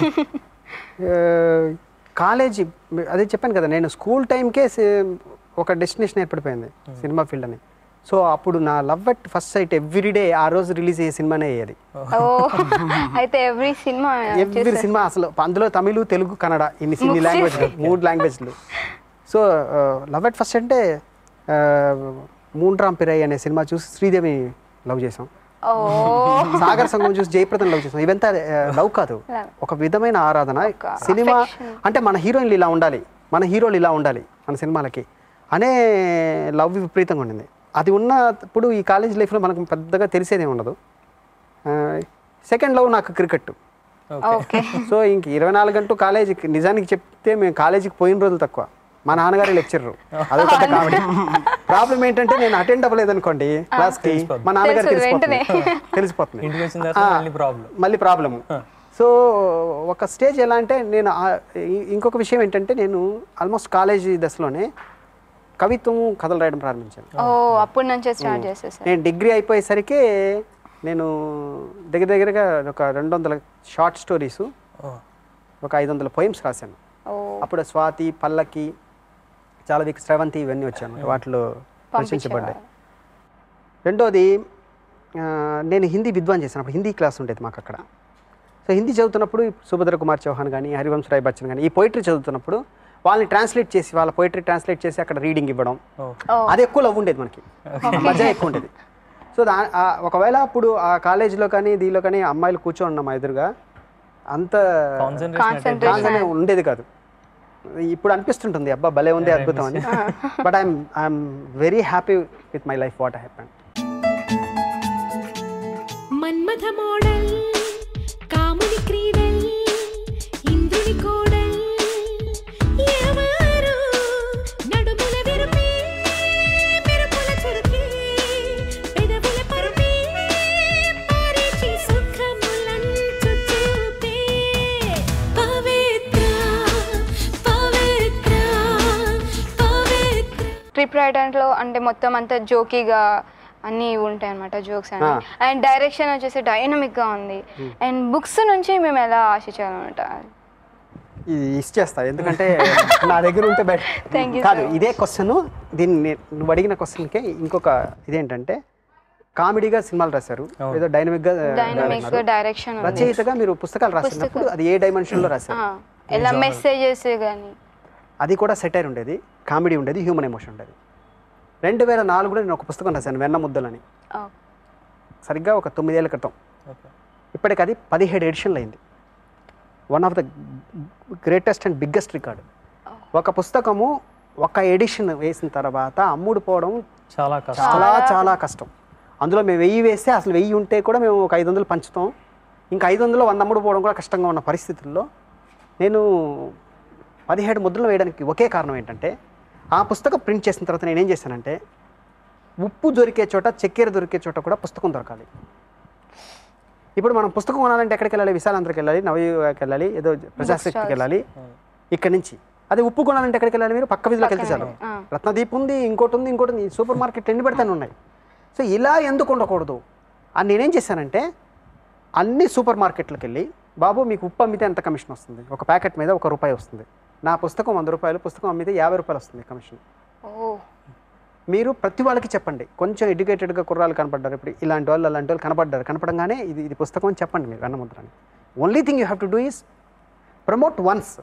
కాలేజీ అదే చెప్పాను కదా నేను స్కూల్ టైంకే ఒక డెస్టినేషన్ ఏర్పడిపోయింది సినిమా ఫీల్డ్ అని సో అప్పుడు నా love at first sight everyday ఆ రోజు రిలీజ్ అయ్యే సినిమానే అయ్యేది ఓ అయితే ఎవ్రీ సినిమా ఎవ్రీ సినిమా అసలు అందులో తమిళ తెలుగు కన్నడ ఇన్ని ఇన్ని Mix లాంగ్వేజ్లు మూడు లాంగ్వేజ్లు సో లవ్ అట్ ఫస్ట్ అంటే ఆ, మూండ్రాం పిరై అనే సినిమా చూసి శ్రీదేవి లవ్ చేసాం ఓ సాగర్ సంగం చూసి జయప్రదం లవ్ చేసాం ఇవంతా లవ్ కాదు Love. ఒక విధమైన ఆరాధన ఒక సినిమా affection. అంటే మన హీరోయిన్లు ఇలా ఉండాలి మన హీరోలు ఇలా ఉండాలి మన సినిమాలకి అనే లవ్ విపరీతంగా ఉండింది అది ఉన్నప్పుడు ఈ కాలేజ్ లైఫ్లో మనకు పెద్దగా తెలిసేదే ఉండదు సెకండ్ లవ్ నాకు క్రికెట్ ఓకే సో ఇంక ఇరవై నాలుగు గంటలు కాలేజీకి నిజానికి చెప్తే మేము కాలేజీకి పోయిన రోజులు తక్కువ మా నాన్నగారి లెక్చరర్ అదే పెద్ద కామెడీ ప్రాబ్లం ఏంటంటే నేను అటెండ్ అవ్వలేదు అనుకోండి క్లాస్కి మా నాన్నగారు తెలుసు, తెలిసిపోతుంది వెంటనే. తెలిసిపోతుంది ఇంటికి వచ్చిన తర్వాత ఆ, మళ్ళీ ప్రాబ్లం మళ్ళీ ప్రాబ్లమ్ సో ఒక స్టేజ్ ఎలా అంటే నేను ఆ- ఇ- ఇంకొక విషయం ఏంటంటే నేను ఆల్మోస్ట్ కాలేజీ దశలోనే కవిత్వం కథలు రాయడం ప్రారంభించాను ఓ అప్పటి నుంచే స్టార్ట్ చేసేసారు నేను డిగ్రీ అయిపోయేసరికి నేను దగ్గర దగ్గరగా ఒక రెండు వందల షార్ట్ స్టోరీస్ ఒక ఐదు వందల పోయిమ్స్ రాశాను ఓ అప్పుడు స్వాతి పల్లకి చాలా వీక్ శ్రవంతి ఇవన్నీ వచ్చాను వాటిలో ప్రశంసపడ్డాయి రెండోది ఆ, నేను హిందీ విద్వాన్ చేశాను అప్పుడు హిందీ క్లాస్ ఉండేది మాకు అక్కడ సో హిందీ చదువుతున్నప్పుడు సుభద్ర కుమార్ చౌహాన్ కానీ హరివంశ్ రాయ్ బచ్చన్ కానీ ఈ పోయిటరీ చదువుతున్నప్పుడు వాళ్ళని ట్రాన్స్లేట్ చేసి వాళ్ళ పోయిటరీ ట్రాన్స్లేట్ చేసి అక్కడ రీడింగ్ ఇవ్వడం అది ఎక్కువ లవ్ ఉండేది మనకి మజా ఎక్కువ ఉండేది సో దా ఆ ఒకవేళ అప్పుడు ఆ కాలేజీలో కానీ దీనిలో కానీ అమ్మాయిలు కూర్చొని ఉన్నాం మా ఎదురుగా అంత కాన్సన్ట్రేషన్ కాన్సనే ఉండేది కాదు ఇప్పుడు అనిపిస్తుంటుంది అబ్బా భలే ఉంది అద్భుతం అని but I'm I'm very happy with my life what happen Manmatha మోడల్ కాముని క్రీడల్ ఇంద్రుని కోడల్ ఎవరు నడుముల విరుపి మెరుపుల చురుకి పెదవుల పరుపి పరిచి సుఖములంచు చూపే పవిత్ర పవిత్ర పవిత్ర ట్రిప్ రాయడంలో అంటే మొత్తం అంతా జోకీగా అన్నీ ఉంటాయి అనమాట జోక్స్ అని అండ్ డైరెక్షన్ వచ్చేసి డైనమిక్ గా ఉంది అండ్ బుక్స్ నుంచి మేము ఎలా ఆశించాలన్నమాట ఇది ఇచ్చేస్తా ఎందుకంటే నా దగ్గర ఉంటే బెటర్ Thank you, కాదు sir. ఇదే క్వశ్చన్ దీన్ని నే- నువ్వు అడిగిన క్వశ్చన్కే ఇంకొక ఇదేంటంటే కామెడీగా సినిమాలు రాశారు ఏదో డైనమిక్ గా డైనమిక్ రాశారు. డైరెక్షన్ ఉంది రచయితగా మీరు పుస్తకాలు రాసినప్పుడు అది ఏ డైమెన్షన్ లో రాశారు ఆ, ఎలా మెసేజెస్ కానీ అది కూడా సెటైర్ ఉండేది కామెడీ ఉండేది హ్యూమన్ ఎమోషన్ ఉండేది రెండు వేల నాలుగులో నేను ఒక పుస్తకం రాశాను వెన్న ముద్దలని సరిగ్గా ఒక తొమ్మిదేళ్ల క్రితం ఇప్పటికి అది పదిహేడు ఎడిషన్లు అయింది one of the greatest and biggest record ఒక పుస్తకము ఒక ఎడిషన్ వేసిన తర్వాత అమ్ముడు పోవడం చాలా కష్టం చాలా చాలా కష్టం అందులో మేము వెయ్యి వేస్తే అసలు వెయ్యి ఉంటే కూడా మేము ఒక ఐదు వందలు పంచుతాం ఇంకా ఐదు వందలు వంద అమ్ముడు పోవడం కూడా కష్టంగా ఉన్న పరిస్థితుల్లో నేను పదిహేడు ముద్రలు వేయడానికి ఒకే కారణం ఏంటంటే ఆ పుస్తకం ప్రింట్ చేసిన తర్వాత నేనేం చేశానంటే ఉప్పు దొరికే చోట చక్కెర దొరికే చోట కూడా పుస్తకం దొరకాలి ఇప్పుడు మనం పుస్తకం కొనాలంటే ఎక్కడికి వెళ్ళాలి విశాలాంధ్రకి వెళ్ళాలి నవయుగకి వెళ్ళాలి ఏదో ప్రజాశక్తికి వెళ్ళాలి ఇక్కడి నుంచి అదే ఉప్పు కొనాలంటే ఎక్కడికి వెళ్ళాలి మీరు పక్క వీధిలోకి వెళ్తే చాలు ఆ. రత్నదీప్ ఉంది ఇంకోటి ఉంది ఇంకోటి ఉంది సూపర్ మార్కెట్ ఎన్ని పెడతానే ఉన్నాయి సో ఇలా ఎందుకు ఉండకూడదు అని నేనేం చేశానంటే అన్ని సూపర్ మార్కెట్లకు వెళ్ళి బాబు మీకు ఉప్పు అమ్మితే ఎంత కమిషన్ వస్తుంది ఒక ప్యాకెట్ మీద ఒక రూపాయి వస్తుంది నా పుస్తకం వంద రూపాయలు పుస్తకం అమ్మితే యాభై రూపాయలు వస్తుంది కమిషన్ ఓ మీరు ప్రతి వాళ్ళకి చెప్పండి కొంచెం ఎడ్యుకేటెడ్గా కుర్రాలు కనపడ్డారు ఇప్పుడు ఇలాంటి వాళ్ళు అలాంటి వాళ్ళు కనపడ్డారు కనపడంగానే ఇది ఇది పుస్తకం అని చెప్పండి మీరు వెన్నముద్రని only thing you have to do is promote once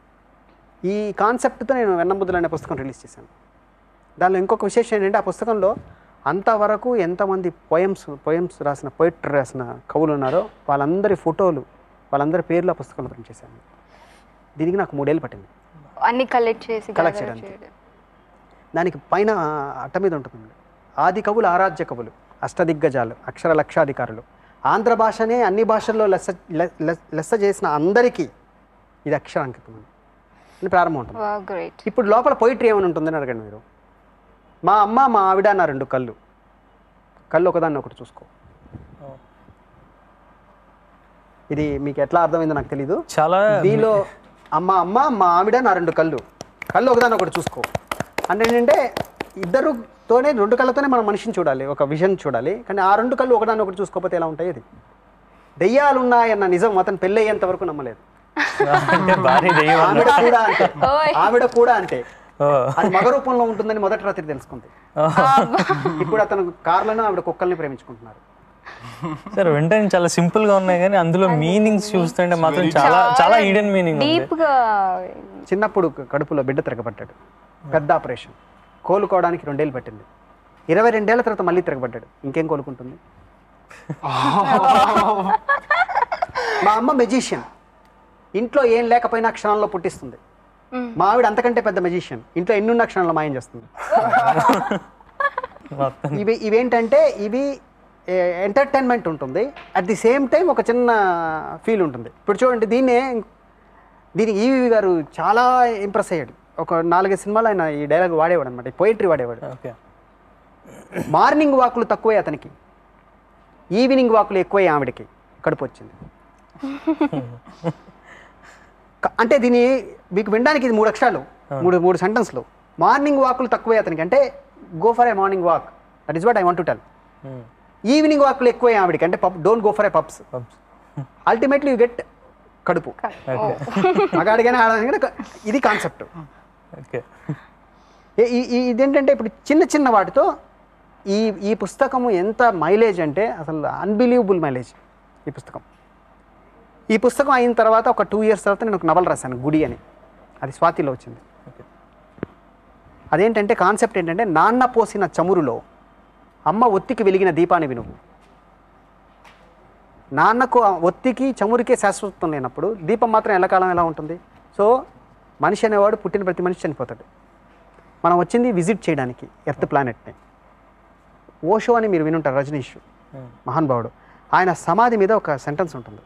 ఈ కాన్సెప్ట్తో నేను వెన్నముద్రలు అనే పుస్తకం రిలీజ్ చేశాను దానిలో ఇంకొక విశేషం ఏంటంటే ఆ పుస్తకంలో అంతవరకు ఎంతమంది పోయమ్స్ పోయమ్స్ రాసిన పోయిట్రీ రాసిన కవులు ఉన్నారో వాళ్ళందరి ఫోటోలు వాళ్ళందరి పేర్లు ఆ పుస్తకంలో ప్రింట్ చేశాను దీనికి నాకు మూడేళ్ళు పట్టింది అన్ని కలెక్ట్ చేసి Collect gather చేయడానికి. చేయడం. దానికి పైన అట్ట మీద ఉంటుంది ఆది కవులు ఆరాధ్య కవులు అష్టదిగ్గజాలు అక్షర లక్షాధికారులు ఆంధ్ర భాషనే అన్ని భాషల్లో లెస్స లె- లె- లెస్స చేసిన అందరికీ ఇది అక్షరాంకితం అని అని ప్రారంభం ఉంటుంది వా గ్రేట్ ఇప్పుడు లోపల పోయిటరీ ఏమైనా ఉంటుందని అడగండి మీరు మా అమ్మ మా ఆవిడ నా రెండు కళ్ళు కళ్ళు ఒకదాన్ని ఒకటి చూసుకో ఇది మీకు ఎట్లా అర్థమైందో నాకు తెలీదు చాలా దీనిలో అమ్మ అమ్మ మా ఆవిడ నా రెండు కళ్ళు కళ్ళు ఒకదాన్ని ఒకటి చూసుకో అంటే ఏంటంటే ఇద్దరుతోనే రెండు కళ్ళతోనే మనం మనిషిని చూడాలి ఒక విజన్ చూడాలి కానీ ఆ రెండు కళ్ళు ఒకదాన్ని ఒకటి చూసుకోకపోతే ఎలా ఉంటాయి అది దెయ్యాలు ఉన్నాయన్న నిజం అతను పెళ్ళి అయ్యేంత వరకు నమ్మలేదు అంటే భారీ దెయ్యం ఆవిడ కూడా అంతే ఓయ్. ఆవిడ కూడా అంతే ఓ. అది మగ రూపంలో ఉంటుందని మొదటి రాత్రి తెలుసుకుంది ఇప్పుడు అతను కార్లను ఆవిడ కుక్కల్ని ప్రేమించుకుంటున్నారు సరే వెంటనే చాలా సింపుల్ గా ఉన్నాయి కానీ అందులో మీనింగ్స్ చూస్తుంటే మాత్రం చాలా చాలా ఈడెన్ మీనింగ్ ఉంది డీప్ గా చిన్నప్పుడు కడుపులో బిడ్డ తిరగబడ్డాడు పెద్ద ఆపరేషన్ కోలుకోవడానికి రెండేళ్ళు పట్టింది ఇరవై రెండేళ్ల తర్వాత మళ్ళీ తిరగబడ్డాడు ఇంకేం కోలుకుంటుంది మా అమ్మ మెజిషియన్ ఇంట్లో ఏం లేకపోయినా క్షణంలో పుట్టిస్తుంది మా ఆవిడ అంతకంటే పెద్ద మెజిషియన్ ఇంట్లో ఎన్నున్న క్షణంలో మాయం చేస్తుంది మొత్తం ఇవి ఇవేంటంటే ఇవి ఎంటర్టైన్మెంట్ ఉంటుంది అట్ ది సేమ్ టైం ఒక చిన్న ఫీల్ ఉంటుంది ఇప్పుడు చూడండి దీన్నే దీనికి ఈవి గారు చాలా ఇంప్రెస్ అయ్యాడు ఒక నాలుగైదు సినిమాలు ఆయన ఈ డైలాగ్ వాడేవాడు అనమాట పోయిటరీ వాడేవాడు ఓకే మార్నింగ్ వాకులు తక్కువే అతనికి ఈవినింగ్ వాకులు ఎక్కువే ఆవిడకి కడుపు వచ్చింది క- అంటే దీని మీకు వినడానికి ఇది మూడు అక్షరాలు మూడు మూడు సెంటెన్స్లు మార్నింగ్ వాకులు తక్కువే అతనికి అంటే go for a morning walk that is what I want to tell evening వాకులు ఎక్కువే ఆవిడకి అంటే pub don't go for a pubs ultimately you get కడుపు మగాడిగానే ఆడడానికి క- ఇది కాన్సెప్ట్ ఓకే ఇదేంటంటే ఇప్పుడు చిన్న చిన్న వాటితో ఈ ఈ పుస్తకము ఎంత మైలేజ్ అంటే అసలు అన్బిలీవబుల్ మైలేజ్ ఈ పుస్తకం ఈ పుస్తకం అయిన తర్వాత ఒక టూ ఇయర్స్ తర్వాత నేను ఒక నవల రాశాను గుడి అని అది స్వాతిలో వచ్చింది అదేంటంటే కాన్సెప్ట్ ఏంటంటే నాన్న పోసిన చమురులో అమ్మ ఒత్తికి వెలిగిన దీపాన్ని వినువు నాన్నకు ఆ ఒత్తికి చమురుకే శాశ్వతం లేనప్పుడు దీపం మాత్రం ఎల్లకాలం ఎలా ఉంటుంది సో మనిషి అనేవాడు పుట్టిన ప్రతి మనిషి చనిపోతాడు మనం వచ్చింది విజిట్ చేయడానికి ఎర్త్ ప్లానెట్ని ఓషో అని మీరు వినుంటారు రజనీష్ మహానుభావుడు ఆయన సమాధి మీద ఒక సెంటెన్స్ ఉంటుంది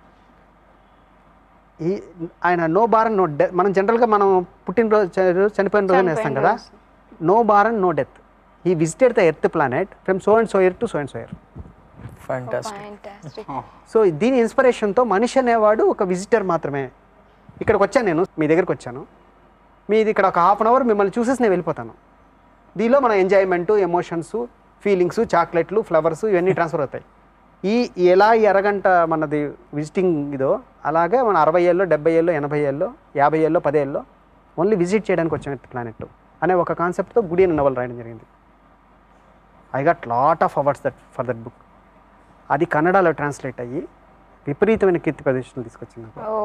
ఈ ఆయన నో బారన్ నో డెత్ మనం జనరల్గా మనం పుట్టినరోజు చ- చనిపోయిన రోజు వేస్తాం కదా no born no death he visited the earth planet from so and so year to so and so year fantastic Fantastic. So దీని ఇన్స్పిరేషన్తో మనిషి అనేవాడు ఒక విజిటర్ మాత్రమే ఇక్కడికి వచ్చాను నేను మీ దగ్గరికి వచ్చాను మీది ఇక్కడ ఒక హాఫ్ అన్ అవర్ మిమ్మల్ని చూసేసి నేను వెళ్ళిపోతాను దీనిలో మన ఎంజాయ్మెంట్ ఎమోషన్స్ ఫీలింగ్స్ చాక్లెట్లు ఫ్లవర్స్ ఇవన్నీ ట్రాన్స్ఫర్ అవుతాయి ఈ ఎలా ఈ అరగంట మనది విజిటింగ్ ఇదో అలాగే మన అరవై ఏళ్ళు డెబ్బై ఏళ్ళు ఎనభై ఏళ్ళు యాభై ఏళ్ళు పదేళ్ళు ఓన్లీ విజిట్ చేయడానికి వచ్చాం ఎర్త్ ప్లానెట్ అనే ఒక కాన్సెప్ట్తో గుడి అనే నవల్ రాయడం జరిగింది I got lot of awards that for that book అది కన్నడలో ట్రాన్స్లేట్ అయ్యి విపరీతమైన కీర్తి ప్రదర్శనలు తీసుకొచ్చింది నాకు. ఓ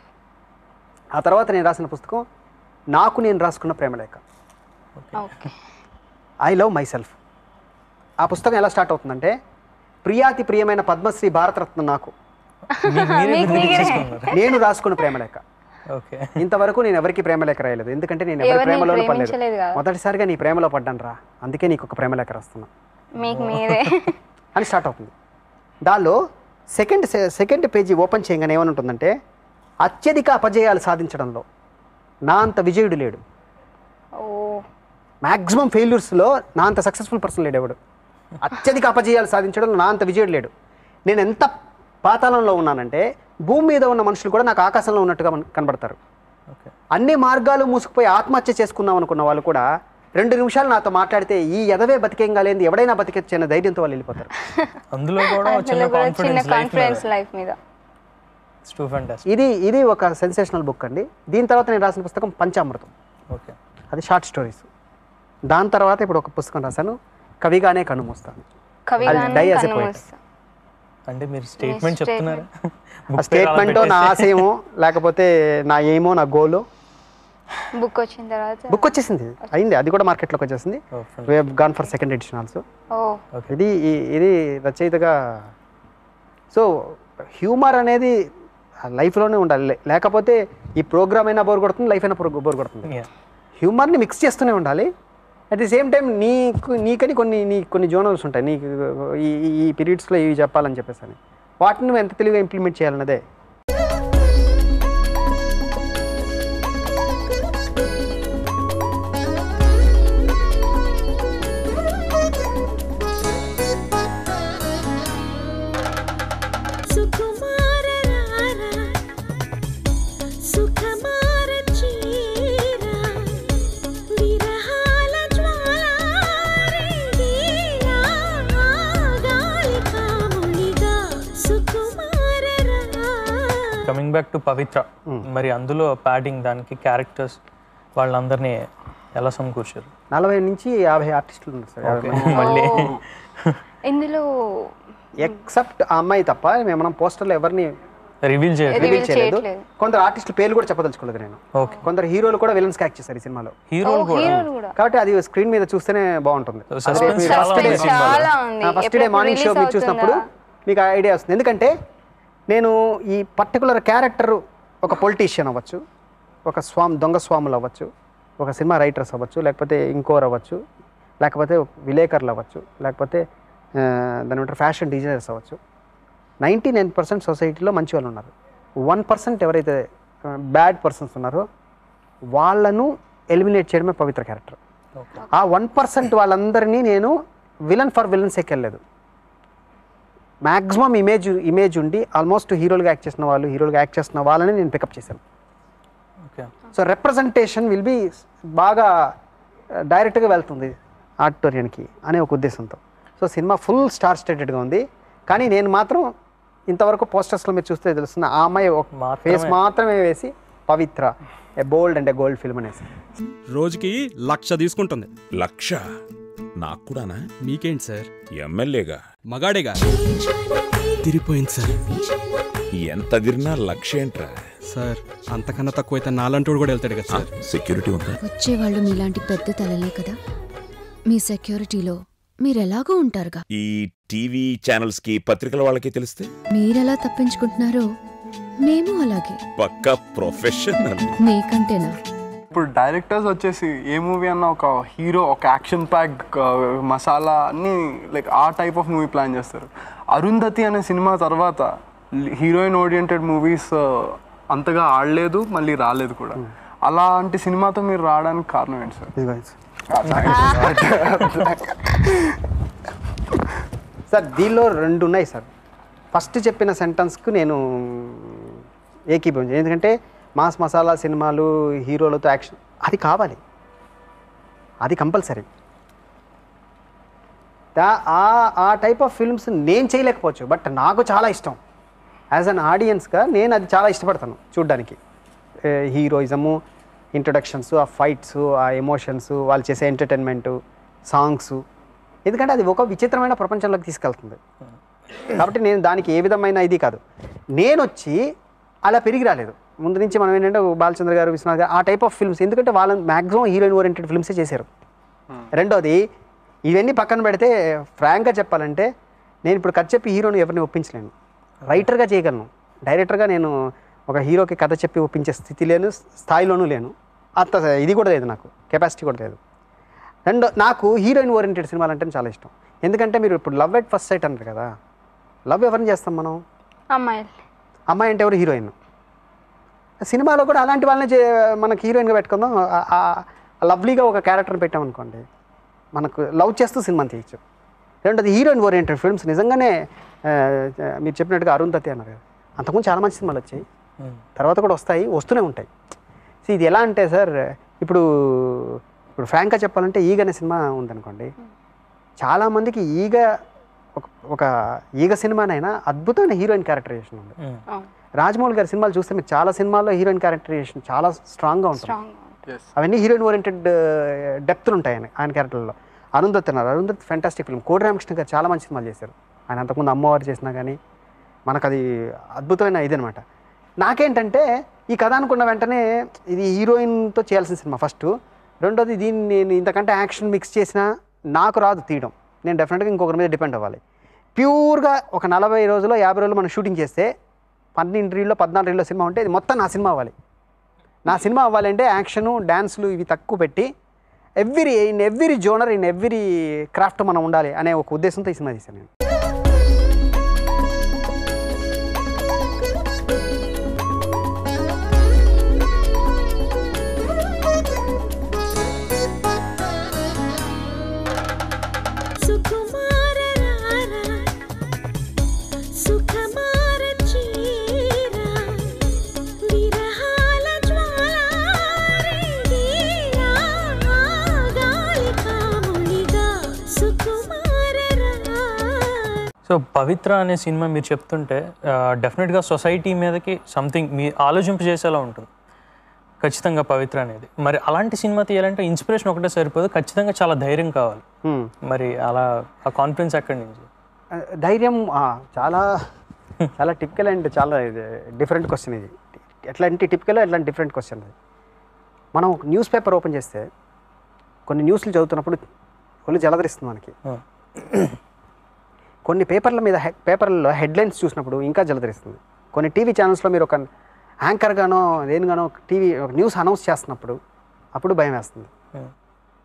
ఆ తర్వాత నేను రాసిన పుస్తకం నాకు నేను రాసుకున్న ప్రేమలేఖ okay I love myself ఆ పుస్తకం ఎలా స్టార్ట్ అవుతుందంటే ప్రియాతి ప్రియమైన పద్మశ్రీ భారతరత్న నాకు మీకు మీరే నేను రాసుకున్న ప్రేమలేఖ ఓకే ఇంతవరకు నేను ఎవరికి ప్రేమలేఖ రాయలేదు ఎందుకంటే నేను ఎవరి ఎవరిని ప్రేమలోనూ ప్రేమించలేదు పడలేదు కదా. మొదటిసారిగా నీ ప్రేమలో పడ్డాను రా అందుకే నీకు ఒక ప్రేమలేఖ రాస్తున్నా మీకు మీరే అని స్టార్ట్ అవుతుంది దానిలో సెకండ్ సెకండ్ పేజీ ఓపెన్ చేయగానే ఏమని ఉంటుందంటే అత్యధిక అపజయాలు సాధించడంలో నా అంత విజయుడు లేడు ఓ మ్యాక్సిమం ఫెయిల్యూర్స్లో నా అంత సక్సెస్ఫుల్ పర్సన్ లేడు ఎవడు అత్యధిక అపజయాలు సాధించడంలో నా అంత విజయుడు లేడు నేను ఎంత పాతాళంలో ఉన్నానంటే భూమి మీద ఉన్న మనుషులు కూడా నాకు ఆకాశంలో ఉన్నట్టుగా మన- కనబడతారు ఓకే అన్ని మార్గాలు మూసుకుపోయి ఆత్మహత్య చేసుకుందాం అనుకున్న వాళ్ళు కూడా రెండు నిమిషాలు నాతో మాట్లాడితే ఈ ఎదవే బతికేం కాలేదు ఎవడైనా బతికొచ్చే ధైర్యంతో వాళ్ళు వెళ్ళిపోతారు అందులో కూడా ఒక చిన్న అందులో కూడా చిన్న కాన్ఫిడెన్స్ లైఫ్ కాన్ఫిడెన్స్ లైఫ్ మీద టూ ఫ్యాంటాస్టిక్ ఇది ఇది ఒక సెన్సేషనల్ బుక్ అండి దీని తర్వాత నేను రాసిన పుస్తకం పంచామృతం ఓకే అది షార్ట్ స్టోరీస్ దాని తర్వాత ఇప్పుడు ఒక పుస్తకం రాశాను కవిగానే కనుమూస్తాను కవిగానే die as a కన్ను poet. మూస్తా. అంటే మీరు స్టేట్మెంట్ చెప్తున్నారా ఆ Book పేరు అలా స్టేట్మెంటో నా పెట్టేసి- ఆశయమో లేకపోతే నా ఏమో నా గోలో బుక్ వచ్చిన తర్వాత బుక్ వచ్చేసింది అయింది అది కూడా మార్కెట్లోకి వచ్చేసింది Oh, fun. We gone for second edition also oh Okay. ఇది ఈ- ఇది రచయితగా సో హ్యూమర్ అనేది లైఫ్లోనే ఉండాలి లే- లేకపోతే ఈ ప్రోగ్రామ్ అయినా బోర్ కొడుతుంది లైఫ్ అయినా బోర్ కొడుతుంది Yeah. హ్యూమర్ని మిక్స్ చేస్తూనే ఉండాలి అట్ ది సేమ్ టైం నీకు నీకని కొన్ని నీ కొన్ని జోనల్స్ ఉంటాయి నీకు ఈ ఈ- ఈ పీరియడ్స్లో ఇవి చెప్పాలని చెప్పేసి అని వాటిని నువ్వు ఎంత తెలివిగా ఇంప్లిమెంట్ చేయాలన్నదే సుకుమార రారా సుఖమార చీరా విరహాల జ్వాలారేగిరా గాలి కామునిగా సుకుమార రా కమింగ్ బ్యాక్ టు పవిత్ర మరి అందులో ప్యాడింగ్ దానికి క్యారెక్టర్స్ వాళ్ళందరినీ ఎలా సమకూర్చారు నలభై నుంచి యాభై ఆర్టిస్టులు ఉన్నారు సార్ యాభై ఓకే మంది. మళ్ళీ ఇందులో ఎక్సెప్ట్ ఆ అమ్మాయి తప్ప మేము మనం పోస్టర్లో ఎవరిని రివీల్ చేయరు Reveal రివీల్ చేయలేదు చేయట్లేదు. కొందరు ఆర్టిస్టుల పేర్లు కూడా చెప్పదలుచుకోలేదు నేను ఓకే కొందరు హీరోలు కూడా విలన్స్ యాక్ట్ చేశారు ఈ సినిమాలో హీరోలు కూడా హీరోలు కూడా కాబట్టి అది స్క్రీన్ మీద చూస్తేనే బాగుంటుంది సస్పెన్స్ చాలా ఉంది Suspense సినిమాలో. చాలా ఉంది ఫస్ట్ డే ఎప్పుడెప్పుడు మార్నింగ్ షో release మీరు చూసినప్పుడు అవుతుందా? మీకు ఐడియా వస్తుంది ఎందుకంటే నేను ఈ పర్టికులర్ క్యారెక్టర్ ఒక పొలిటీషియన్ అవ్వచ్చు ఒక స్వామి దొంగ స్వాములు అవ్వచ్చు ఒక సినిమా రైటర్స్ అవ్వచ్చు లేకపోతే ఇంకోరు అవ్వచ్చు లేకపోతే విలేకరులు అవ్వచ్చు లేకపోతే ఆ, దాని ఏమంటారు ఫ్యాషన్ డిజైనర్స్ అవ్వచ్చు నైంటీ నైన్ పర్సెంట్ సొసైటీలో మంచి వాళ్ళు ఉన్నారు వన్ పర్సెంట్ ఎవరైతే బ్యాడ్ పర్సన్స్ ఉన్నారో వాళ్ళను ఎలిమినేట్ చేయడమే పవిత్ర క్యారెక్టర్ ఆ వన్ పర్సెంట్ వాళ్ళందరినీ నేను విలన్ ఫర్ విలన్స్ ఎక్కెళ్ళలేదు మ్యాక్సిమం ఇమేజ్ ఇమేజ్ ఉండి ఆల్మోస్ట్ హీరోలుగా యాక్ట్ చేసిన వాళ్ళు హీరోలుగా యాక్ట్ చేస్తున్న వాళ్ళని నేను పికప్ చేశాను okay so representation will be బాగా డైరెక్ట్గా వెళ్తుంది ఆడిటోరియానికి అనే ఒక ఉద్దేశంతో సో సినిమా ఫుల్ స్టార్ స్టేటెడ్గా ఉంది కానీ నేను మాత్రం ఇంతవరకు పోస్టర్స్లో మీరు చూస్తే తెలుస్తుంది ఆ అమ్మాయి ఒక మాత్రమే. ఫేస్ మాత్రమే వేసి Pavitra a bold and a gold film అనేసి రోజుకి లక్ష తీసుకుంటుంది లక్ష నాకు కూడానా మీకేంటి సార్ ఎమ్మెల్యేగా మగాడేగా తిరిగిపోయింది సార్ ఎంత తిరిగినా లక్ష ఏంట్రా సార్ అంతకన్నా తక్కువైతే నాలంటోడు కూడా వెళ్తాడు కదా సార్ సెక్యూరిటీ ఉందా వచ్చేవాళ్ళు మీలాంటి పెద్ద తలలే కదా మీ సెక్యూరిటీలో మీరెలాగో ఉంటారుగా ఈ టీవీ ఛానల్స్ కి పత్రికల వాళ్ళకి తెలిస్తే మీరెలా తప్పించుకుంటున్నారో మేము అలాగే పక్క ప్రొఫెషనల్ మీకంటేనా ఇప్పుడు డైరెక్టర్స్ వచ్చేసి ఏ మూవీ అన్న ఒక హీరో ఒక యాక్షన్ ప్యాక్ మసాలా అన్ని లైక్ ఆ టైప్ ఆఫ్ మూవీ ప్లాన్ చేస్తారు అరుంధతి అనే సినిమా తర్వాత హీరోయిన్ ఓరియంటెడ్ మూవీస్ అంతగా ఆడలేదు మళ్ళీ రాలేదు కూడా అలాంటి సినిమాతో మీరు రావడానికి కారణం ఏంటి సార్ ఇదిగో ఇది. సార్ దీనిలో రెండు ఉన్నాయి సార్ ఫస్ట్ చెప్పిన సెంటెన్స్కు నేను ఏకీభవించాను ఎందుకంటే మాస్ మసాలా సినిమాలు హీరోలతో యాక్షన్ అది కావాలి అది కంపల్సరీ దా- ఆ ఆ టైప్ ఆఫ్ ఫిల్మ్స్ నేను చేయలేకపోవచ్చు బట్ నాకు చాలా ఇష్టం యాజ్ అన్ ఆడియన్స్గా నేను అది చాలా ఇష్టపడతాను చూడ్డానికి హీరోయిజము ఇంట్రొడక్షన్స్ ఆ ఫైట్స్ ఆ ఎమోషన్స్ వాళ్ళు చేసే ఎంటర్టైన్మెంటు సాంగ్స్ ఎందుకంటే అది ఒక విచిత్రమైన ప్రపంచంలోకి తీసుకెళ్తుంది కాబట్టి నేను దానికి ఏ విధమైన ఇది కాదు నేను వచ్చి అలా పెరిగి రాలేదు ముందు నుంచి మనం ఏంటంటే బాలచంద్ర గారు విశ్వనాథ్ గారు ఆ టైప్ ఆఫ్ ఫిల్మ్స్ ఎందుకంటే వాళ్ళని మ్యాక్సిమం హీరోయిన్ ఓరియంటెడ్ ఫిల్మ్సే చేశారు రెండోది ఇవన్నీ పక్కన పెడితే ఫ్రాంక్గా చెప్పాలంటే నేను ఇప్పుడు కథ చెప్పి హీరోని ఎవరిని ఒప్పించలేను రైటర్గా చేయగలను డైరెక్టర్గా నేను ఒక హీరోకి కథ చెప్పి ఒప్పించే స్థితి లేను స్థాయిలోనూ లేను అంత ఇది కూడా లేదు నాకు కెపాసిటీ కూడా లేదు రెండో నాకు హీరోయిన్ ఓరియంటెడ్ సినిమాలు అంటే చాలా ఇష్టం ఎందుకంటే మీరు ఇప్పుడు లవ్ ఎట్ ఫస్ట్ సైట్ అంటారు కదా లవ్ ఎవరిని చేస్తాం మనం అమ్మాయిలు అమ్మాయి అంటే ఎవరు హీరోయిన్ సినిమాలో కూడా అలాంటి వాళ్ళని చే- మనకి హీరోయిన్గా పెట్టుకుందాం ఆ- ఆ- ఆ లవ్లీగా ఒక క్యారెక్టర్ని పెట్టామనుకోండి మనకు లవ్ చేస్తూ సినిమాని తీయచ్చు రెండోది హీరోయిన్ ఓరియంటెడ్ ఫిల్మ్స్ నిజంగానే ఆ, మీరు చెప్పినట్టుగా అరుంధతి అన్నారు కదా అంతకుముందు చాలా మంచి సినిమాలు వచ్చాయి తర్వాత కూడా వస్తాయి వస్తూనే ఉంటాయి సో ఇది ఎలా అంటే సార్ ఇప్పుడు ఇప్పుడు ఫ్రాంక్గా చెప్పాలంటే ఈగ అనే సినిమా ఉందనుకోండి చాలామందికి ఈగ ఒక ఒక ఈగ సినిమానైనా అద్భుతమైన హీరోయిన్ క్యారెక్టరైజేషన్ ఉంది రాజమౌళి గారి సినిమాలు చూస్తే మీకు చాలా సినిమాల్లో హీరోయిన్ క్యారెక్టరైజేషన్ చాలా స్ట్రాంగ్గా ఉంటుంది స్ట్రాంగ్ అవన్నీ హీరోయిన్ ఓరియంటెడ్ డెప్త్లు ఉంటాయి ఆయన ఆయన క్యారెక్టర్లో అరుంధతి అన్నారు అరుంధతి ఫెంటాస్టిక్ ఫిల్మ్ కోటి రామకృష్ణ గారు చాలా మంచి సినిమాలు చేశారు ఆయన అంతకుముందు అమ్మవారు చేసినా కానీ మనకు అది అద్భుతమైన ఇది అనమాట నాకేంటంటే ఈ కథ అనుకున్న వెంటనే ఇది హీరోయిన్తో చేయాల్సిన సినిమా ఫస్ట్ రెండోది దీన్ని నేను ఇంతకంటే యాక్షన్ మిక్స్ చేసినా నాకు రాదు తీయడం నేను డెఫినెట్గా ఇంకొకరి మీద డిపెండ్ అవ్వాలి ప్యూర్గా ఒక నలభై రోజులు యాభై రోజులు మనం షూటింగ్ చేస్తే పన్నెండు రీల్లో పద్నాలుగు రీల్లో సినిమా ఉంటే ఇది మొత్తం నా సినిమా అవ్వాలి నా సినిమా అవ్వాలంటే యాక్షను డ్యాన్స్లు ఇవి తక్కువ పెట్టి every in every genre in every craft మనం ఉండాలి అనే ఒక ఉద్దేశంతో ఈ సినిమా తీశాను నేను సుకుమార రారా సుఖమార చీరా విరహాల జ్వాలారేగిరా గాలి కామునిగా సుకుమార రా సో పవిత్ర అనే సినిమా మీరు చెప్తుంటే డెఫినెట్గా సొసైటీ మీదకి సంథింగ్ మీ ఆలోచింపజేసేలా ఉంటుంది ఖచ్చితంగా పవిత్ర అనేది మరి అలాంటి సినిమా తీయాలంటే ఇన్స్పిరేషన్ ఒకటే సరిపోదు ఖచ్చితంగా చాలా ధైర్యం కావాలి Hmm. మరి అలా ఆ కాన్ఫిడెన్స్ ఎక్కడి నుంచి ఆ, ధైర్యం ఆ, చాలా చాలా టిపికల్ అండ్ చాలా ఇది డిఫరెంట్ క్వశ్చన్ ఇది ఎట్లాంటి టిపికల్ ఎట్లాంటి డిఫరెంట్ క్వశ్చన్ అది మనం ఒక న్యూస్ పేపర్ ఓపెన్ చేస్తే కొన్ని న్యూస్లు చదువుతున్నప్పుడు కొన్ని జలదరిస్తుంది మనకి Hmm. కొన్ని పేపర్ల మీద హె- పేపర్లలో హెడ్లైన్స్ చూసినప్పుడు ఇంకా జలదరిస్తుంది కొన్ని టీవీ ఛానల్స్లో మీరు ఒక యాంకర్గానో దేనిగానో టీవీ ఒక న్యూస్ అనౌన్స్ చేస్తున్నప్పుడు అప్పుడు భయం వేస్తుంది Hmm.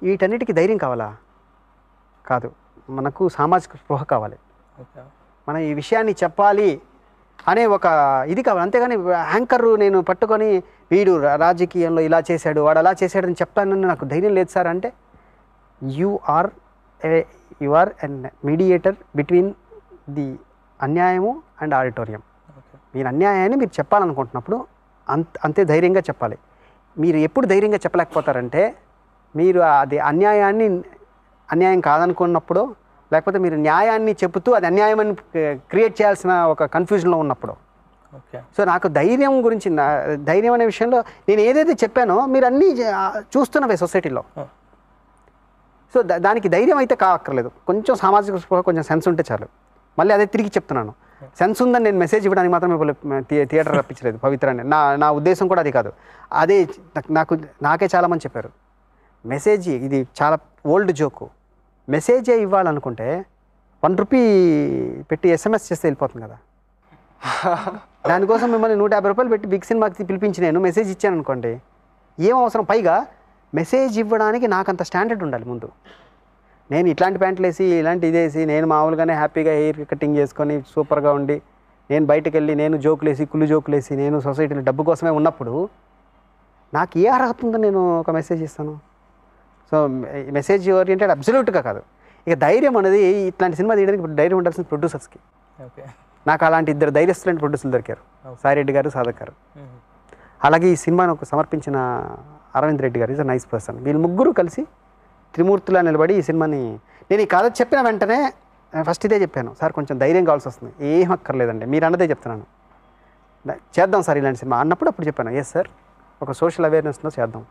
వీటన్నిటికీ ధైర్యం కావాలా కాదు మనకు సామాజిక స్పృహ కావాలి ఓకే మనం ఈ విషయాన్ని చెప్పాలి అనే ఒక ఇది కావాలి అంతేగాని యాంకర్ నేను పట్టుకొని వీడు రా- రాజకీయంలో ఇలా చేశాడు వాడు అలా చేశాడని చెప్తానని నాకు ధైర్యం లేదు సార్ అంటే you are you are an mediator between the అన్యాయము అండ్ ఆడిటోరియం మీరు అన్యాయాన్ని మీరు చెప్పాలనుకుంటున్నప్పుడు అంత అంతే ధైర్యంగా చెప్పాలి మీరు ఎప్పుడు ధైర్యంగా చెప్పలేకపోతారంటే మీరు అది అన్యాయాన్ని అన్యాయం కాదనుకున్నప్పుడు లేకపోతే మీరు న్యాయాన్ని చెబుతూ అది అన్యాయం అని క్రియేట్ చేయాల్సిన ఒక కన్ఫ్యూజన్లో ఉన్నప్పుడు ఓకే సో నాకు ధైర్యం గురించి నా- ధైర్యం అనే విషయంలో నేను ఏదైతే చెప్పానో మీరు అన్నీ చే- ఆ, చూస్తున్నవే సొసైటీలో సో దా- దానికి ధైర్యం అయితే కాక్కర్లేదు కొంచెం సామాజిక స్పృహ కొంచెం సెన్స్ ఉంటే చాలు మళ్ళీ అదే తిరిగి చెప్తున్నాను సెన్స్ ఉందని నేను మెసేజ్ ఇవ్వడానికి మాత్రం ఇప్పుడు థియే- థియేటర్ రప్పించలేదు పవిత్రాన్ని నా నా ఉద్దేశం కూడా అది కాదు అదే నాకు- నాకు నాకే చాలామంది చెప్పారు మెసేజ్ ఇది చాలా ఓల్డ్ జోకు మెసేజే ఇవ్వాలనుకుంటే వన్ రూపీ పెట్టి ఎస్ఎంఎస్ చేస్తే వెళ్ళిపోతుంది కదా దానికోసం మిమ్మల్ని నూట యాభై రూపాయలు పెట్టి బిగ్ సినిమాకి పిలిపించి నేను మెసేజ్ ఇచ్చాను అనుకోండి ఏం అవసరం పైగా మెసేజ్ ఇవ్వడానికి నాకు అంత స్టాండర్డ్ ఉండాలి ముందు నేను ఇట్లాంటి ప్యాంట్లు వేసి ఇలాంటి ఇదేసి నేను మామూలుగానే హ్యాపీగా హెయిర్ కటింగ్ చేసుకొని సూపర్గా ఉండి నేను బయటకు వెళ్ళి నేను జోకులు వేసి కుళ్ళు జోకులు వేసి నేను సొసైటీలో డబ్బు కోసమే ఉన్నప్పుడు నాకు ఏ అర్హత ఉందో నేను ఒక మెసేజ్ ఇస్తాను సో మెసేజ్ ఓరియంటెడ్ అబ్సల్యూట్గా కాదు ఇక ధైర్యం అనేది ఇట్లాంటి సినిమా తీయడానికి ఇప్పుడు ధైర్యం ఉండాల్సిన ప్రొడ్యూసర్స్కి ఓకే నాకు అలాంటి ఇద్దరు ధైర్యస్తులైన ప్రొడ్యూసర్లు దొరికారు సాయిరెడ్డి గారు సాధక్ గారు అలాగే ఈ సినిమాను ఒక సమర్పించిన అరవింద్ రెడ్డి గారు ఇస్ అ నైస్ పర్సన్ వీళ్ళు ముగ్గురు కలిసి త్రిమూర్తులా నిలబడి ఈ సినిమాని నేను ఈ కథ చెప్పిన వెంటనే ఫస్ట్ ఇదే చెప్పాను సార్ కొంచెం ధైర్యం కావాల్సి వస్తుంది ఏం అక్కర్లేదండి మీరు అన్నదే చెప్తున్నాను ద- చేద్దాం సార్ ఇలాంటి సినిమా అన్నప్పుడు అప్పుడు చెప్పాను ఎస్ సార్ ఒక సోషల్ అవేర్నెస్లో చేద్దాం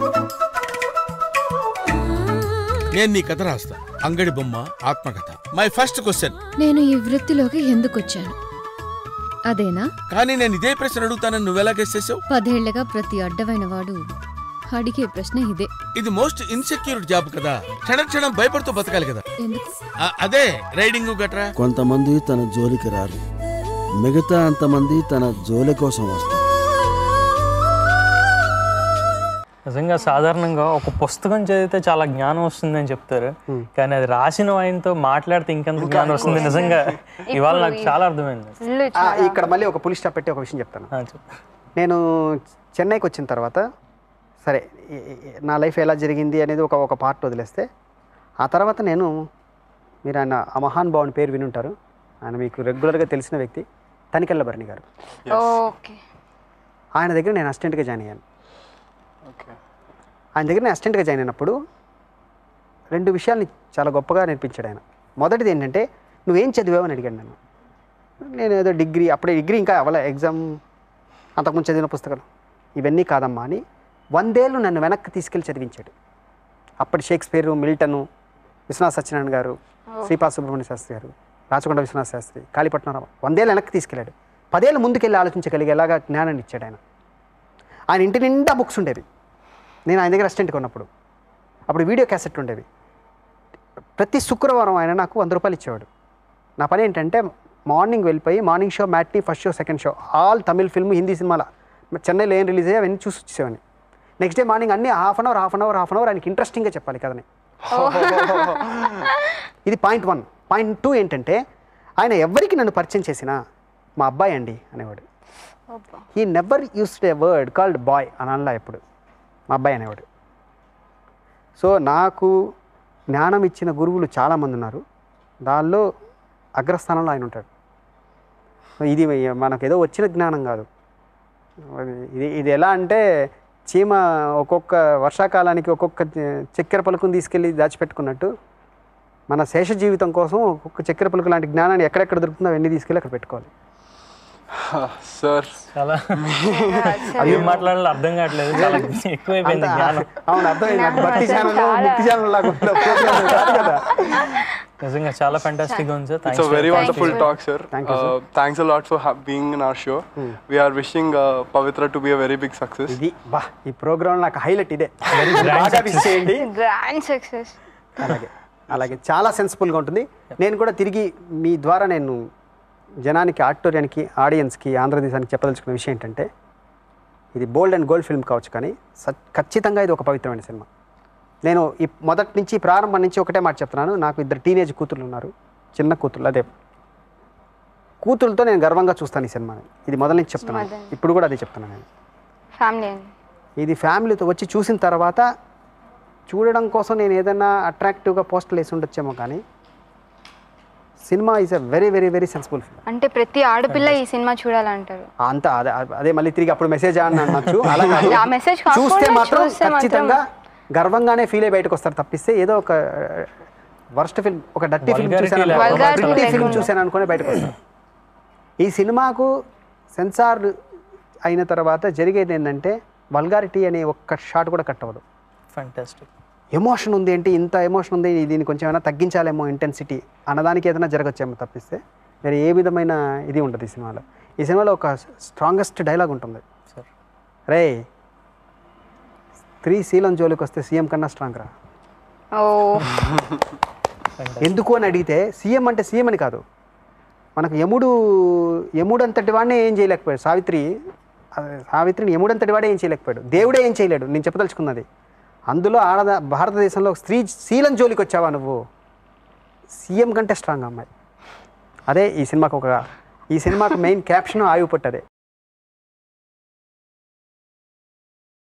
నేను నీ కథ రాస్తా అంగడి బొమ్మ ఆత్మకథ మై ఫస్ట్ క్వశ్చన్ నేను ఈ వృత్తిలోకి ఎందుకొచ్చాను అదేనా కానీ నేను ఇదే ప్రశ్న అడుగుతానని నువ్వెలా గెస్ చేసావు పదేళ్లగా ప్రతి అడ్డమైన వాడు అడిగే ప్రశ్న ఇదే ఇది మోస్ట్ ఇన్సెక్యూర్ జాబ్ కదా క్షణం క్షణం భయపడుతూ బతకాలి కదా ఎందుకు ఆ- అదే రైడింగ్ గట్రా కొంతమంది తన జోలికి రారు మిగతా అంతమంది తన జోలి కోసం వస్తారు నిజంగా సాధారణంగా ఒక పుస్తకం చదివితే చాలా జ్ఞానం వస్తుందని చెప్తారు కానీ అది రాసిన ఆయనతో మాట్లాడితే ఇంకెంత జ్ఞానం వస్తుంది నిజంగా ఇవాళ నాకు చాలా అర్థమైంది ఇల్లు ఆ, ఇక్కడ మళ్ళీ ఒక పులి స్టాప్ పెట్టి ఒక విషయం చెప్తాను ఆ, చెప్పు. నేను చెన్నైకి వచ్చిన తర్వాత సరే ఈ- ఈ- నా లైఫ్ ఎలా జరిగింది అనేది ఒక ఒక పార్ట్ వదిలేస్తే ఆ తర్వాత నేను మీరు ఆయన ఆ మహాన్ భావుని పేరు వినుంటారు ఆయన మీకు రెగ్యులర్గా తెలిసిన వ్యక్తి తనికెళ్ళ భరణి గారు ఓకే ఆయన దగ్గర నేను అసిస్టెంట్గా జాయిన్ అయ్యాను ఓకే ఆయన దగ్గర నేను అసిస్టెంట్గా జాయిన్ అయినప్పుడు రెండు విషయాల్ని చాలా గొప్పగా నేర్పించాడు ఆయన మొదటిది ఏంటంటే నువ్వేం చదివావు అని అడిగాడు నన్ను నేను ఏదో డిగ్రీ అప్పుడే డిగ్రీ ఇంకా అవ్వలే ఎగ్జామ్ అంతకుముందు చదివిన పుస్తకాలు ఇవన్నీ కాదమ్మా అని వందేళ్ళు నన్ను వెనక్కి తీసుకెళ్ళి చదివించాడు అప్పటి షేక్స్పియర్ మిల్టను విశ్వనాథ్ సత్యనారాయణ గారు శ్రీపాద సుబ్రహ్మణ్య శాస్త్రి గారు రాచకొండ విశ్వనాథ్ శాస్త్రి కాళీపట్నం వందేళ్ళు వెనక్కి తీసుకెళ్ళాడు పదేళ్ళు ముందుకెళ్ళి ఆలోచించగలిగేలాగా జ్ఞానాన్ని ఇచ్చాడు ఆయన ఆయన ఇంటి నిండా బుక్స్ ఉండేవి నేను ఆయన దగ్గర అసిస్టెంట్గా ఉన్నప్పుడు అప్పుడు వీడియో క్యాసెట్ ఉండేవి ప్రతి శుక్రవారం ఆయన నాకు వంద రూపాయలు ఇచ్చేవాడు నా పని ఏంటంటే మార్నింగ్ వెళ్ళిపోయి morning show matinee first show second show all Tamil film Hindi సినిమాల చెన్నైలో ఏం రిలీజ్ అయ్యి అవన్నీ చూసి వచ్చేసేవాడిని నెక్స్ట్ డే మార్నింగ్ అన్ని half an hour half an hour half an hour ఆయనకి ఇంట్రెస్టింగ్గా చెప్పాలి కదని ఇది పాయింట్ వన్ పాయింట్ టూ ఏంటంటే ఆయన ఎవరికి నన్ను పరిచయం చేసినా మా అబ్బాయి అండి అనేవాడు he never used a word called boy అని అనలా ఎప్పుడు మా అబ్బాయి అనేవాడు సో నాకు జ్ఞానం ఇచ్చిన గురువులు చాలామంది ఉన్నారు దానిలో అగ్రస్థానంలో ఆయన ఉంటాడు ఇది మనకు ఏదో వచ్చిన జ్ఞానం కాదు ఇది ఇది ఎలా అంటే చీమ ఒక్కొక్క వర్షాకాలానికి ఒక్కొక్క చక్కెర పలుకుని తీసుకెళ్ళి దాచిపెట్టుకున్నట్టు మన శేష జీవితం కోసం ఒక్కొక్క చక్కెర పలుకు లాంటి జ్ఞానాన్ని ఎక్కడెక్కడ దొరుకుతుందో అవన్నీ తీసుకెళ్ళి అక్కడ పెట్టుకోవాలి సార్ చాలా ఏం మాట్లాడాలో అర్థం కావట్లేదు చాలా ఎక్కువైపోయింది జ్ఞానం అవును అర్థమైంది నాకు భక్తి ఛానల్ ముక్తి ఛానల్ లాగా ఉండే program కాదు కదా నిజంగా చాలా ఫెంటాస్టిక్ ఉంది sir It's a very wonderful talk, sir. Thank you, sir. Uh, thanks a lot for ha- being in our show. We are wishing uh, Pavitra to be a very big success. ఇది బా ఈ ప్రోగ్రామ్ నాకు హైలైట్ ఇదే బాగా మిస్ చేయండి గ్రాండ్ సక్సెస్ అలాగే అలాగే చాలా సెన్సిబుల్గా ఉంటుంది నేను కూడా తిరిగి మీ ద్వారా నేను జనానికి ఆడిటోరియానికి ఆడియన్స్కి ఆంధ్రదేశానికి చెప్పదలుచుకున్న విషయం ఏంటంటే ఇది బోల్డ్ అండ్ గోల్డ్ ఫిల్మ్ కావచ్చు కానీ స- ఖచ్చితంగా ఇది ఒక పవిత్రమైన సినిమా నేను ఈ మొదటి నుంచి ప్రారంభం నుంచి ఒకటే మాట చెప్తున్నాను నాకు ఇద్దరు టీనేజ్ కూతుర్లు ఉన్నారు చిన్న కూతుర్లు అదే కూతురులతో నేను గర్వంగా చూస్తాను ఈ సినిమాని ఇది మొదటి నుంచి చెప్తున్నాను మదన్. ఇప్పుడు కూడా అదే చెప్తున్నాను నేను ఫ్యామిలీ అండి ఇది ఫ్యామిలీతో వచ్చి చూసిన తర్వాత చూడడం కోసం నేను ఏదైనా అట్రాక్టివ్గా పోస్టర్లు వేసి ఉండొచ్చేమో కానీ cinema is a very very very sensible film అంటే ప్రతి ఆడపిల్ల ఈ సినిమా చూడాలంటారు అంత అదే అదే మళ్ళీ తిరిగి అప్పుడు మెసేజ్ అని అనొచ్చు అలా కాదు. ఆ message కాకుండా చూస్తే మాత్రం చూస్తే మాత్రం- ఖచ్చితంగా గర్వంగానే ఫీల్ అయి బయటకు వస్తారు తప్పిస్తే ఏదో ఒక వర్స్ట్ ఫిల్మ్ ఒక డట్టి ఫిల్మ్ Vulgarity చూసాను లేకుండా Vulgarity డట్టి ఫిల్మ్ లేకుండా. చూసాను అనుకుని బయటకు వస్తారు ఈ సినిమాకు సెన్సార్ అయిన తర్వాత జరిగేది ఏంటంటే వల్గారిటీ అనే ఒక్క షాట్ కూడా కట్ అవ్వదు ఫ్యాంటాస్టిక్ ఎమోషన్ ఉంది ఏంటి ఇంత ఎమోషన్ ఉంది దీన్ని కొంచెం ఏమైనా తగ్గించాలేమో ఇంటెన్సిటీ అన్నదానికి ఏదైనా జరగచ్చేమో తప్పిస్తే వేరే ఏ విధమైన ఇది ఉండదు ఈ సినిమాలో ఈ సినిమాలో ఒక స్ట్రాంగెస్ట్ డైలాగ్ ఉంటుంది సార్ రే స్త్రీ శీలం జోలికి వస్తే సీఎం కన్నా స్ట్రాంగ్ రా ఓ ఎందుకు అని అడిగితే సీఎం అంటే సీఎం అని కాదు మనకు యముడు యముడు అంతటి వాడినే ఏం చేయలేకపోయాడు సావిత్రి ఆ, సావిత్రిని యముడు అంతటి వాడే ఏం చేయలేకపోయాడు దేవుడే ఏం చేయలేడు నేను చెప్పదలుచుకున్నది అందులో ఆడద భారతదేశంలో స్త్రీ శీలం జోలికి వచ్చావా నువ్వు సీఎం కంటే స్ట్రాంగ్ అమ్మాయి అదే ఈ సినిమాకు ఒక ఈ సినిమాకు మెయిన్ క్యాప్షన్ ఆయువు పట్టదే